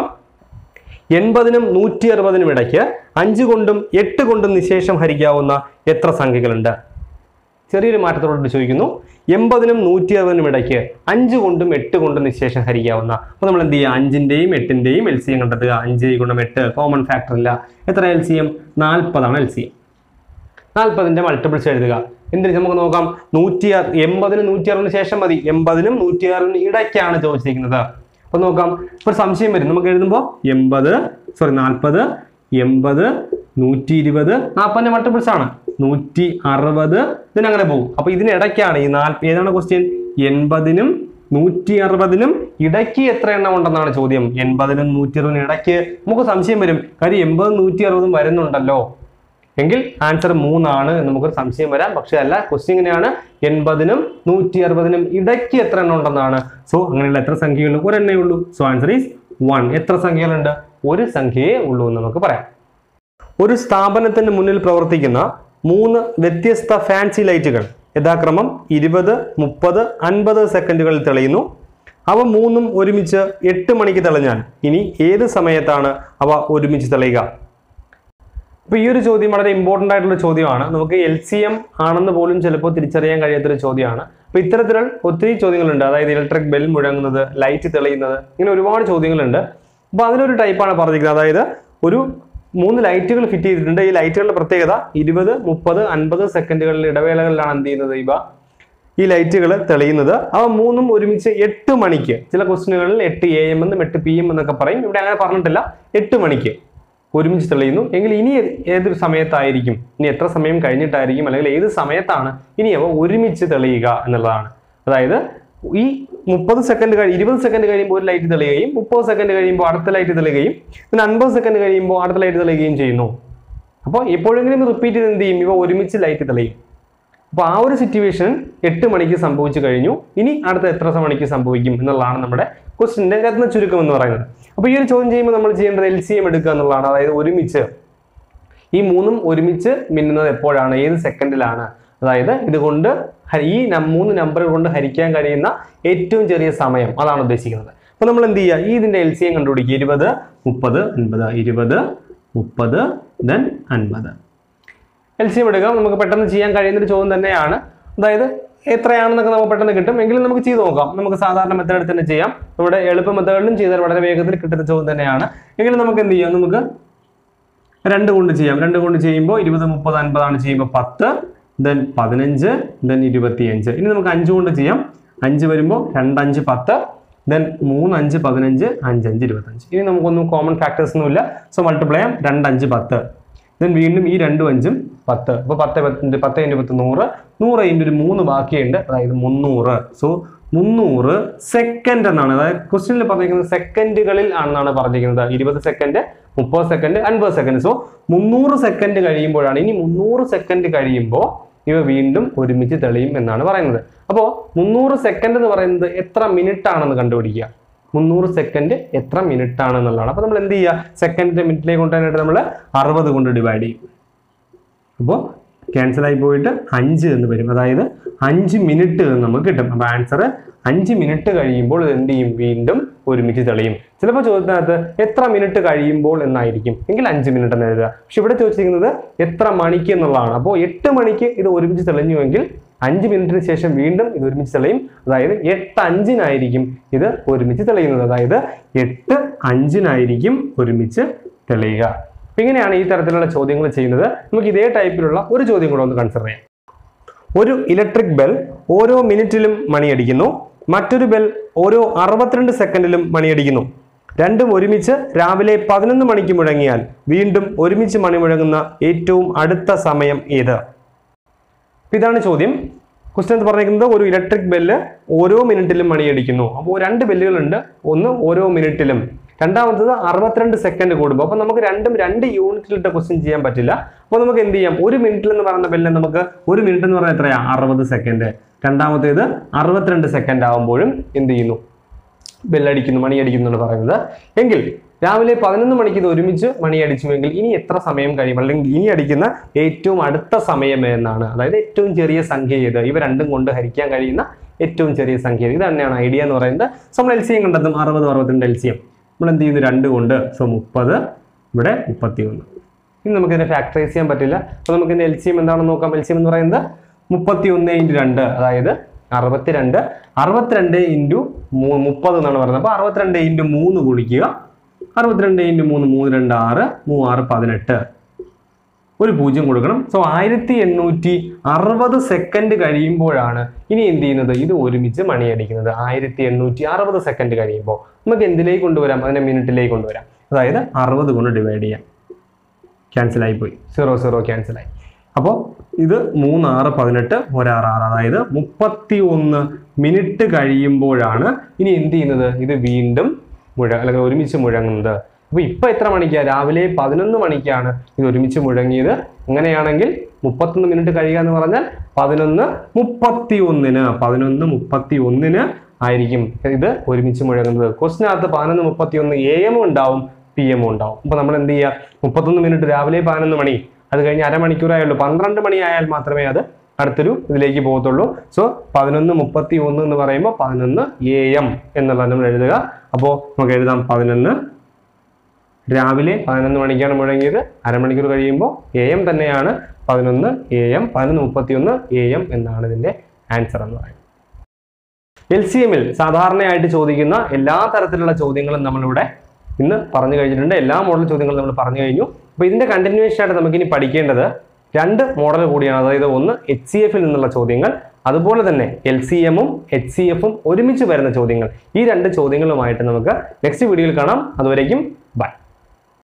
എൺപതിനും നൂറ്റി അറുപതിനും ഇടയ്ക്ക് അഞ്ച് കൊണ്ടും എട്ട് കൊണ്ടും നിശേഷം ഹരിക്കാവുന്ന എത്ര സംഖ്യകളുണ്ട് ചെറിയൊരു മാറ്റത്തോട് ചോദിക്കുന്നു എൺപതിനും നൂറ്റി അറുപതിനും ഇടയ്ക്ക് അഞ്ച് കൊണ്ടും എട്ട് കൊണ്ടും നിശേഷം ഹരിക്കാവുന്ന അപ്പോൾ നമ്മൾ എന്ത് ചെയ്യുക അഞ്ചിന്റെയും എട്ടിന്റെയും എൽ സി എം കണ്ടെത്തുക അഞ്ച് ഗുണം എട്ട് കോമൺ ഫാക്ടർ ഇല്ല എത്ര എൽ സി എം നാൽപ്പതാണ് എൽ സി എം നാൽപ്പതിന്റെ മൾട്ടിപ്പിൾസ് എഴുതുക എന്തിന് നമുക്ക് നോക്കാം നൂറ്റി അറു- എൺപതിന് നൂറ്റി അറുപതിന് ശേഷം മതി എൺപതിനും നൂറ്റി അറുപതിനും ഇടയ്ക്കാണ് ചോദിച്ചിരിക്കുന്നത് അപ്പൊ നോക്കാം ഇപ്പൊ ഒരു സംശയം വരും നമുക്ക് എഴുതുമ്പോൾ എൺപത് സോറി നാൽപ്പത് എൺപത് നൂറ്റി ഇരുപത് നാൽപ്പതിന്റെ മൾട്ടിപ്പിൾസ് ആണ് നൂറ്റി അറുപത് ഇതിനങ്ങനെ പോകും അപ്പൊ ഇതിനിടയ്ക്കാണ് ഈ നാല് ഏതാണ് ക്വസ്റ്റ്യൻ എൺപതിനും നൂറ്റി അറുപതിനും ഇടയ്ക്ക് എത്ര എണ്ണം ഉണ്ടെന്നാണ് ചോദ്യം എൺപതിനും നൂറ്റി അറുപതിനും ഇടയ്ക്ക് നമുക്ക് സംശയം വരും കാര്യം എൺപതും നൂറ്റി അറുപതും വരുന്നുണ്ടല്ലോ എങ്കിൽ ആൻസർ മൂന്നാണ് എന്ന് നമുക്കൊരു സംശയം വരാം പക്ഷെ അല്ല ക്വസ്റ്റ്യൻ ഇങ്ങനെയാണ് എൺപതിനും നൂറ്റി അറുപതിനും ഇടയ്ക്ക് എത്ര എണ്ണം ഉണ്ടെന്നാണ് സോ അങ്ങനെയുള്ള എത്ര സംഖ്യകളുണ്ട് ഒരെണ്ണേ ഉള്ളൂ സോ ആൻസർ ഈസ് വൺ എത്ര സംഖ്യകളുണ്ട് ഒരു സംഖ്യയേ ഉള്ളൂ എന്ന് നമുക്ക് പറയാം ഒരു സ്ഥാപനത്തിന് മുന്നിൽ പ്രവർത്തിക്കുന്ന മൂന്ന് വ്യത്യസ്ത ഫാൻസി ലൈറ്റുകൾ യഥാക്രമം ഇരുപത് മുപ്പത് അൻപത് സെക്കൻഡുകളിൽ തെളിയുന്നു അവ മൂന്നും ഒരുമിച്ച് എട്ട് മണിക്ക് തെളിഞ്ഞാൽ ഇനി ഏത് സമയത്താണ് അവ ഒരുമിച്ച് തെളിയുക അപ്പൊ ഈ ഒരു ചോദ്യം വളരെ ഇമ്പോർട്ടന്റ് ആയിട്ടുള്ള ചോദ്യമാണ് നമുക്ക് എൽ സി എം ആണെന്ന് പോലും ചിലപ്പോൾ തിരിച്ചറിയാൻ കഴിയാത്തൊരു ചോദ്യമാണ് അപ്പൊ ഇത്തരത്തിലുള്ള ഒത്തിരി ചോദ്യങ്ങളുണ്ട് അതായത് ഇലക്ട്രിക് ബെൽ മുഴങ്ങുന്നത് ലൈറ്റ് തെളിയുന്നത് ഇങ്ങനെ ഒരുപാട് ചോദ്യങ്ങളുണ്ട് അപ്പൊ അതിലൊരു ടൈപ്പാണ് പറഞ്ഞിരിക്കുന്നത് അതായത് ഒരു മൂന്ന് ലൈറ്റുകൾ ഫിറ്റ് ചെയ്തിട്ടുണ്ട് ഈ ലൈറ്റുകളുടെ പ്രത്യേകത ഇരുപത് മുപ്പത് അൻപത് സെക്കൻഡുകളിൽ ഇടവേളകളിലാണ് എന്ത് ചെയ്യുന്നത് ഇവ ഈ ലൈറ്റുകൾ തെളിയുന്നത് അവ മൂന്നും ഒരുമിച്ച് എട്ട് മണിക്ക് ചില ക്വസ്റ്റിനുകളിൽ എട്ട് എ എം എന്നും എട്ട് പി എം എന്നൊക്കെ പറയും ഇവിടെ അങ്ങനെ പറഞ്ഞിട്ടില്ല എട്ട് മണിക്ക് ഒരുമിച്ച് തെളിയുന്നു എങ്കിൽ ഇനി ഏത് സമയത്തായിരിക്കും ഇനി എത്ര സമയം കഴിഞ്ഞിട്ടായിരിക്കും അല്ലെങ്കിൽ ഏത് സമയത്താണ് ഇനി അവ ഒരുമിച്ച് തെളിയുക എന്നുള്ളതാണ് അതായത് ഈ മുപ്പത് സെക്കൻഡ് കഴി ഇരുപത് സെക്കൻഡ് കഴിയുമ്പോൾ ഒരു ലൈറ്റ് തെളിയുകയും മുപ്പത് സെക്കൻഡ് കഴിയുമ്പോൾ അടുത്ത ലൈറ്റ് തെളിയുകയും പിന്നെ അൻപത് സെക്കൻഡ് കഴിയുമ്പോൾ അടുത്ത ലൈറ്റ് തെളിയുകയും ചെയ്യുന്നു അപ്പോൾ എപ്പോഴെങ്കിലും റിപ്പീറ്റ് ചെയ്ത് എന്ത് ചെയ്യും ഇവ ഒരുമിച്ച് ലൈറ്റ് തെളിയും അപ്പോൾ ആ ഒരു സിറ്റുവേഷൻ എട്ട് മണിക്ക് സംഭവിച്ചു കഴിഞ്ഞു ഇനി അടുത്ത എത്ര മണിക്ക് സംഭവിക്കും എന്നുള്ളതാണ് നമ്മുടെ ക്വസ്റ്റിന്റെ രത്ന ചുരുക്കം എന്ന് പറയുന്നത് അപ്പോൾ ഈ ഒരു ചോദ്യം ചെയ്യുമ്പോൾ നമ്മൾ ചെയ്യേണ്ടത് എൽ സി എം എടുക്കുക എന്നുള്ളതാണ് അതായത് ഒരുമിച്ച് ഈ മൂന്നും ഒരുമിച്ച് മിന്നുന്നത് എപ്പോഴാണ് ഏത് സെക്കൻഡിലാണ് അതായത് ഇതുകൊണ്ട് ഹ- ഈ നം- മൂന്ന് നമ്പർ കൊണ്ട് ഹരിക്കാൻ കഴിയുന്ന ഏറ്റവും ചെറിയ സമയം അതാണ് ഉദ്ദേശിക്കുന്നത് അപ്പൊ നമ്മൾ എന്ത് ചെയ്യുക ഈ ഇതിന്റെ എൽ സി എം കണ്ടുപിടിക്കുക ഇരുപത് മുപ്പത് അൻപത് ഇരുപത് മുപ്പത് ദെൻ അൻപത് എൽ സി എം എടുക്കാം നമുക്ക് പെട്ടെന്ന് ചെയ്യാൻ കഴിയുന്ന ഒരു ചോദ്യം തന്നെയാണ് അതായത് എത്രയാണെന്നൊക്കെ നമുക്ക് പെട്ടെന്ന് കിട്ടും എങ്കിലും നമുക്ക് ചെയ്ത് നോക്കാം നമുക്ക് സാധാരണ മെത്തേഡിൽ തന്നെ ചെയ്യാം ഇവിടെ എളുപ്പ മെത്തേഡിലും ചെയ്താൽ വളരെ വേഗത്തിൽ കിട്ടുന്ന ചോദ്യം തന്നെയാണ് എങ്കിലും നമുക്ക് എന്ത് ചെയ്യാം നമുക്ക് രണ്ട് കൊണ്ട് ചെയ്യാം രണ്ട് കൊണ്ട് ചെയ്യുമ്പോൾ ഇരുപത് മുപ്പത് അൻപതാണ് ചെയ്യുമ്പോൾ പത്ത് ദെൻ പതിനഞ്ച് ദെൻ ഇരുപത്തിയഞ്ച് ഇനി നമുക്ക് അഞ്ച് കൊണ്ട് ചെയ്യാം അഞ്ച് വരുമ്പോൾ രണ്ടഞ്ച് പത്ത് ദെൻ മൂന്ന് അഞ്ച് പതിനഞ്ച് അഞ്ച് അഞ്ച് ഇരുപത്തഞ്ച് ഇനി നമുക്കൊന്നും കോമൺ ഫാക്ടേഴ്സ് ഒന്നുമില്ല സോ മൾട്ടിപ്ലൈ ചെയ്യാം രണ്ടഞ്ച് പത്ത് ദെൻ വീണ്ടും ഈ രണ്ടും അഞ്ചും പത്ത് അപ്പോൾ പത്ത് പത്ത് പത്ത് ഇൻറ്റു പത്ത് നൂറ് നൂറ് ഇൻറ്റു ഒരു മൂന്ന് ബാക്കിയുണ്ട് അതായത് മുന്നൂറ് സോ മുന്നൂറ് സെക്കൻഡ് എന്നാണ് അതായത് ക്വസ്റ്റ്യനിൽ പറഞ്ഞിരിക്കുന്നത് സെക്കൻഡുകളിൽ ആണെന്നാണ് പറഞ്ഞിരിക്കുന്നത് ഇരുപത് സെക്കൻഡ് മുപ്പത് സെക്കൻഡ് അൻപത് സെക്കൻഡ് സോ മുന്നൂറ് സെക്കൻഡ് കഴിയുമ്പോഴാണ് ഇനി മുന്നൂറ് സെക്കൻഡ് കഴിയുമ്പോൾ ഇവ വീണ്ടും ഒരുമിച്ച് തെളിയും എന്നാണ് പറയുന്നത് അപ്പോൾ മുന്നൂറ് സെക്കൻഡ് എന്ന് പറയുന്നത് എത്ര മിനിറ്റ് ആണെന്ന് കണ്ടുപിടിക്കുക മുന്നൂറ് സെക്കൻഡ് എത്ര മിനിറ്റ് ആണെന്നുള്ളതാണ് അപ്പോൾ നമ്മൾ എന്ത് ചെയ്യുക സെക്കൻഡിന്റെ മിനിറ്റിലേക്ക് കൊണ്ടുവരാനായിട്ട് നമ്മൾ അറുപത് കൊണ്ട് ഡിവൈഡ് ചെയ്യും അപ്പോൾ ക്യാൻസൽ ആയി പോയിട്ട് അഞ്ച് എന്ന് വരും അതായത് അഞ്ച് മിനിറ്റ് എന്ന് നമുക്ക് കിട്ടും അപ്പോൾ ആൻസർ അഞ്ച് മിനിറ്റ് കഴിയുമ്പോൾ ഇത് എന്ത് ചെയ്യും വീണ്ടും ഒരുമിച്ച് തെളിയും ചിലപ്പോൾ ചോദ്യത്തിനകത്ത് എത്ര മിനിറ്റ് കഴിയുമ്പോൾ എന്നായിരിക്കും എങ്കിൽ അഞ്ച് മിനിറ്റ് എന്ന് എഴുതുക പക്ഷെ ഇവിടെ ചോദിച്ചിരിക്കുന്നത് എത്ര മണിക്ക് എന്നുള്ളതാണ് അപ്പോൾ എട്ട് മണിക്ക് ഇത് ഒരുമിച്ച് തെളിഞ്ഞുവെങ്കിൽ അഞ്ച് മിനിറ്റിന് ശേഷം വീണ്ടും ഇത് ഒരുമിച്ച് തെളിയും അതായത് എട്ട് അഞ്ചിനായിരിക്കും ഇത് ഒരുമിച്ച് തെളിയുന്നത് അതായത് എട്ട് അഞ്ചിനായിരിക്കും ഒരുമിച്ച് തെളിയുക അപ്പൊ ഇങ്ങനെയാണ് ഈ തരത്തിലുള്ള ചോദ്യങ്ങൾ ചെയ്യുന്നത് നമുക്ക് ഇതേ ടൈപ്പിലുള്ള ഒരു ചോദ്യം കൂടെ ഒന്ന് കൺസിഡർ ചെയ്യാം ഒരു ഇലക്ട്രിക് ബെൽ ഓരോ മിനിറ്റിലും മണിയടിക്കുന്നു മറ്റൊരു ബെൽ ഓരോ അറുപത്തിരണ്ട് സെക്കൻഡിലും മണിയടിക്കുന്നു രണ്ടും ഒരുമിച്ച് രാവിലെ പതിനൊന്ന് മണിക്ക് മുഴങ്ങിയാൽ വീണ്ടും ഒരുമിച്ച് മണി മുഴങ്ങുന്ന ഏറ്റവും അടുത്ത സമയം ഏത് അപ്പൊ ഇതാണ് ചോദ്യം ക്വസ്റ്റ്യൻ പറഞ്ഞിരിക്കുന്നത് ഒരു ഇലക്ട്രിക് ബെല്ല് ഓരോ മിനിറ്റിലും മണിയടിക്കുന്നു അപ്പോൾ രണ്ട് ബെല്ലുകളുണ്ട് ഒന്ന് ഓരോ മിനിറ്റിലും രണ്ടാമത്തത് അറുപത്തിരണ്ട് സെക്കൻഡ് കൂടുമ്പോൾ അപ്പോൾ നമുക്ക് രണ്ടും രണ്ട് യൂണിറ്റിലിട്ട ക്വസ്റ്റ്യൻ ചെയ്യാൻ പറ്റില്ല അപ്പോൾ നമുക്ക് എന്ത് ചെയ്യാം ഒരു മിനിറ്റിൽ എന്ന് പറയുന്ന ബെല്ല് നമുക്ക് ഒരു മിനിറ്റ് എന്ന് പറഞ്ഞാൽ എത്രയാ അറുപത് സെക്കൻഡ് രണ്ടാമത്തേത് അറുപത്തിരണ്ട് സെക്കൻഡ് ആകുമ്പോഴും എന്ത് ചെയ്യുന്നു ബെല്ലടിക്കുന്നു മണിയടിക്കുന്നു എന്ന് പറയുന്നത് എങ്കിൽ രാവിലെ പതിനൊന്ന് മണിക്ക് ഇത് ഒരുമിച്ച് മണിയടിച്ചുവെങ്കിൽ ഇനി എത്ര സമയം കഴിയും അല്ലെങ്കിൽ ഇനി അടിക്കുന്ന ഏറ്റവും അടുത്ത സമയം എന്നാണ് അതായത് ഏറ്റവും ചെറിയ സംഖ്യ ഏത് ഇവ രണ്ടും കൊണ്ട് ഹരിക്കാൻ കഴിയുന്ന ഏറ്റവും ചെറിയ സംഖ്യ ഇത് തന്നെയാണ് ഐഡിയ എന്ന് പറയുന്നത് സോ നമ്മൾ എൽ സി എം കണ്ടെത്തും അറുപത് അറുപത്തിരണ്ട് എൽ സി എം നമ്മൾ എന്ത് ചെയ്യുന്നു രണ്ട് കൊണ്ട് സോ മുപ്പത് ഇവിടെ മുപ്പത്തി ഒന്ന് ഇനി നമുക്കിതിനെ ഫാക്ടറൈസ് ചെയ്യാൻ പറ്റില്ല അപ്പോൾ നമുക്ക് ഇതിന്റെ എൽ സി എം എന്താണെന്ന് നോക്കാം എൽ സി എം എന്ന് പറയുന്നത് മുപ്പത്തി ഒന്ന് ഇൻറ്റു രണ്ട് അതായത് അറുപത്തിരണ്ട് അറുപത്തിരണ്ട് ഇൻറ്റു മുപ്പത് എന്നാണ് പറയുന്നത് അപ്പോൾ അറുപത്തിരണ്ട് ഇൻറ്റു മൂന്ന് ഗുണിക്കുക അറുപത്തിരണ്ട് ഇൻറ്റു മൂന്ന് മൂന്ന് രണ്ട് ആറ് മൂന്ന് ആറ് പതിനെട്ട് ഒരു പൂജ്യം കൊടുക്കണം സോ ആയിരത്തി എണ്ണൂറ്റി അറുപത് സെക്കൻഡ് കഴിയുമ്പോഴാണ് ഇനി എന്ത് ചെയ്യുന്നത് ഇത് ഒരുമിച്ച് മണിയടിക്കുന്നത് ആയിരത്തി എണ്ണൂറ്റി അറുപത് സെക്കൻഡ് കഴിയുമ്പോൾ നമുക്ക് എന്തിലേക്ക് കൊണ്ടുവരാം അതിനെ മിനിറ്റിലേക്ക് കൊണ്ടുവരാം അതായത് അറുപത് കൊണ്ട് ഡിവൈഡ് ചെയ്യാം ക്യാൻസൽ ആയി പോയി സീറോ സീറോ ക്യാൻസൽ ആയി അപ്പോൾ ഇത് മൂന്ന് ആറ് പതിനെട്ട് ഒരാറ് ആറ് അതായത് മുപ്പത്തി ഒന്ന് മിനിറ്റ് കഴിയുമ്പോഴാണ് ഇനി എന്ത് ചെയ്യുന്നത് ഇത് വീണ്ടും മുഴ അല്ലെങ്കിൽ ഒരുമിച്ച് മുഴങ്ങുന്നത് അപ്പോൾ ഇപ്പൊ എത്ര മണിക്കാ രാവിലെ പതിനൊന്ന് മണിക്കാണ് ഇത് ഒരുമിച്ച് മുഴങ്ങിയത് അങ്ങനെയാണെങ്കിൽ മുപ്പത്തൊന്ന് മിനിറ്റ് കഴിയുക എന്ന് പറഞ്ഞാൽ പതിനൊന്ന് മുപ്പത്തി ഒന്നിന് പതിനൊന്ന് മുപ്പത്തി ഒന്നിന് ആയിരിക്കും ഇത് ഒരുമിച്ച് മുഴങ്ങുന്നത് ക്വസ്റ്റിനകത്ത് പതിനൊന്ന് മുപ്പത്തി ഒന്ന് എ എം ഉണ്ടാവും പി എം ഉണ്ടാവും അപ്പൊ നമ്മൾ എന്ത് ചെയ്യുക മുപ്പത്തൊന്ന് മിനിറ്റ് രാവിലെ പതിനൊന്ന് മണി അത് കഴിഞ്ഞ് അരമണിക്കൂറായുള്ളൂ പന്ത്രണ്ട് മണി ആയാൽ മാത്രമേ അത് അടുത്തൊരു ഇതിലേക്ക് പോകത്തുള്ളൂ സോ പതിനൊന്ന് മുപ്പത്തി ഒന്ന് എന്ന് പറയുമ്പോൾ പതിനൊന്ന് എ എം എന്നുള്ളത് നമ്മൾ എഴുതുക അപ്പോൾ നമുക്ക് എഴുതാം പതിനൊന്ന് രാവിലെ പതിനൊന്ന് മണിക്കാണ് മുഴങ്ങിയത് അരമണിക്കൂർ കഴിയുമ്പോൾ എ എം തന്നെയാണ് പതിനൊന്ന് എ എം പതിനൊന്ന് മുപ്പത്തി ഒന്ന് എ എം എന്നാണ് ഇതിന്റെ ആൻസർ എന്ന് പറയുന്നത് എൽ സി എമ്മിൽ സാധാരണയായിട്ട് ചോദിക്കുന്ന എല്ലാ തരത്തിലുള്ള ചോദ്യങ്ങളും നമ്മളിവിടെ ഇന്ന് പറഞ്ഞു കഴിഞ്ഞിട്ടുണ്ട് എല്ലാ മോഡൽ ചോദ്യങ്ങളും നമ്മൾ പറഞ്ഞു കഴിഞ്ഞു അപ്പോൾ ഇതിന്റെ കണ്ടിന്യൂവേഷൻ ആയിട്ട് നമുക്കിനി പഠിക്കേണ്ടത് രണ്ട് മോഡൽ കൂടിയാണ് അതായത് ഒന്ന് എച്ച് സി എഫിൽ നിന്നുള്ള ചോദ്യങ്ങൾ അതുപോലെ തന്നെ എൽ സി എമ്മും എച്ച് സി എഫും ഒരുമിച്ച് വരുന്ന ചോദ്യങ്ങൾ ഈ രണ്ട് ചോദ്യങ്ങളുമായിട്ട് നമുക്ക് നെക്സ്റ്റ് വീഡിയോയിൽ കാണാം അതുവരേക്കും ബൈ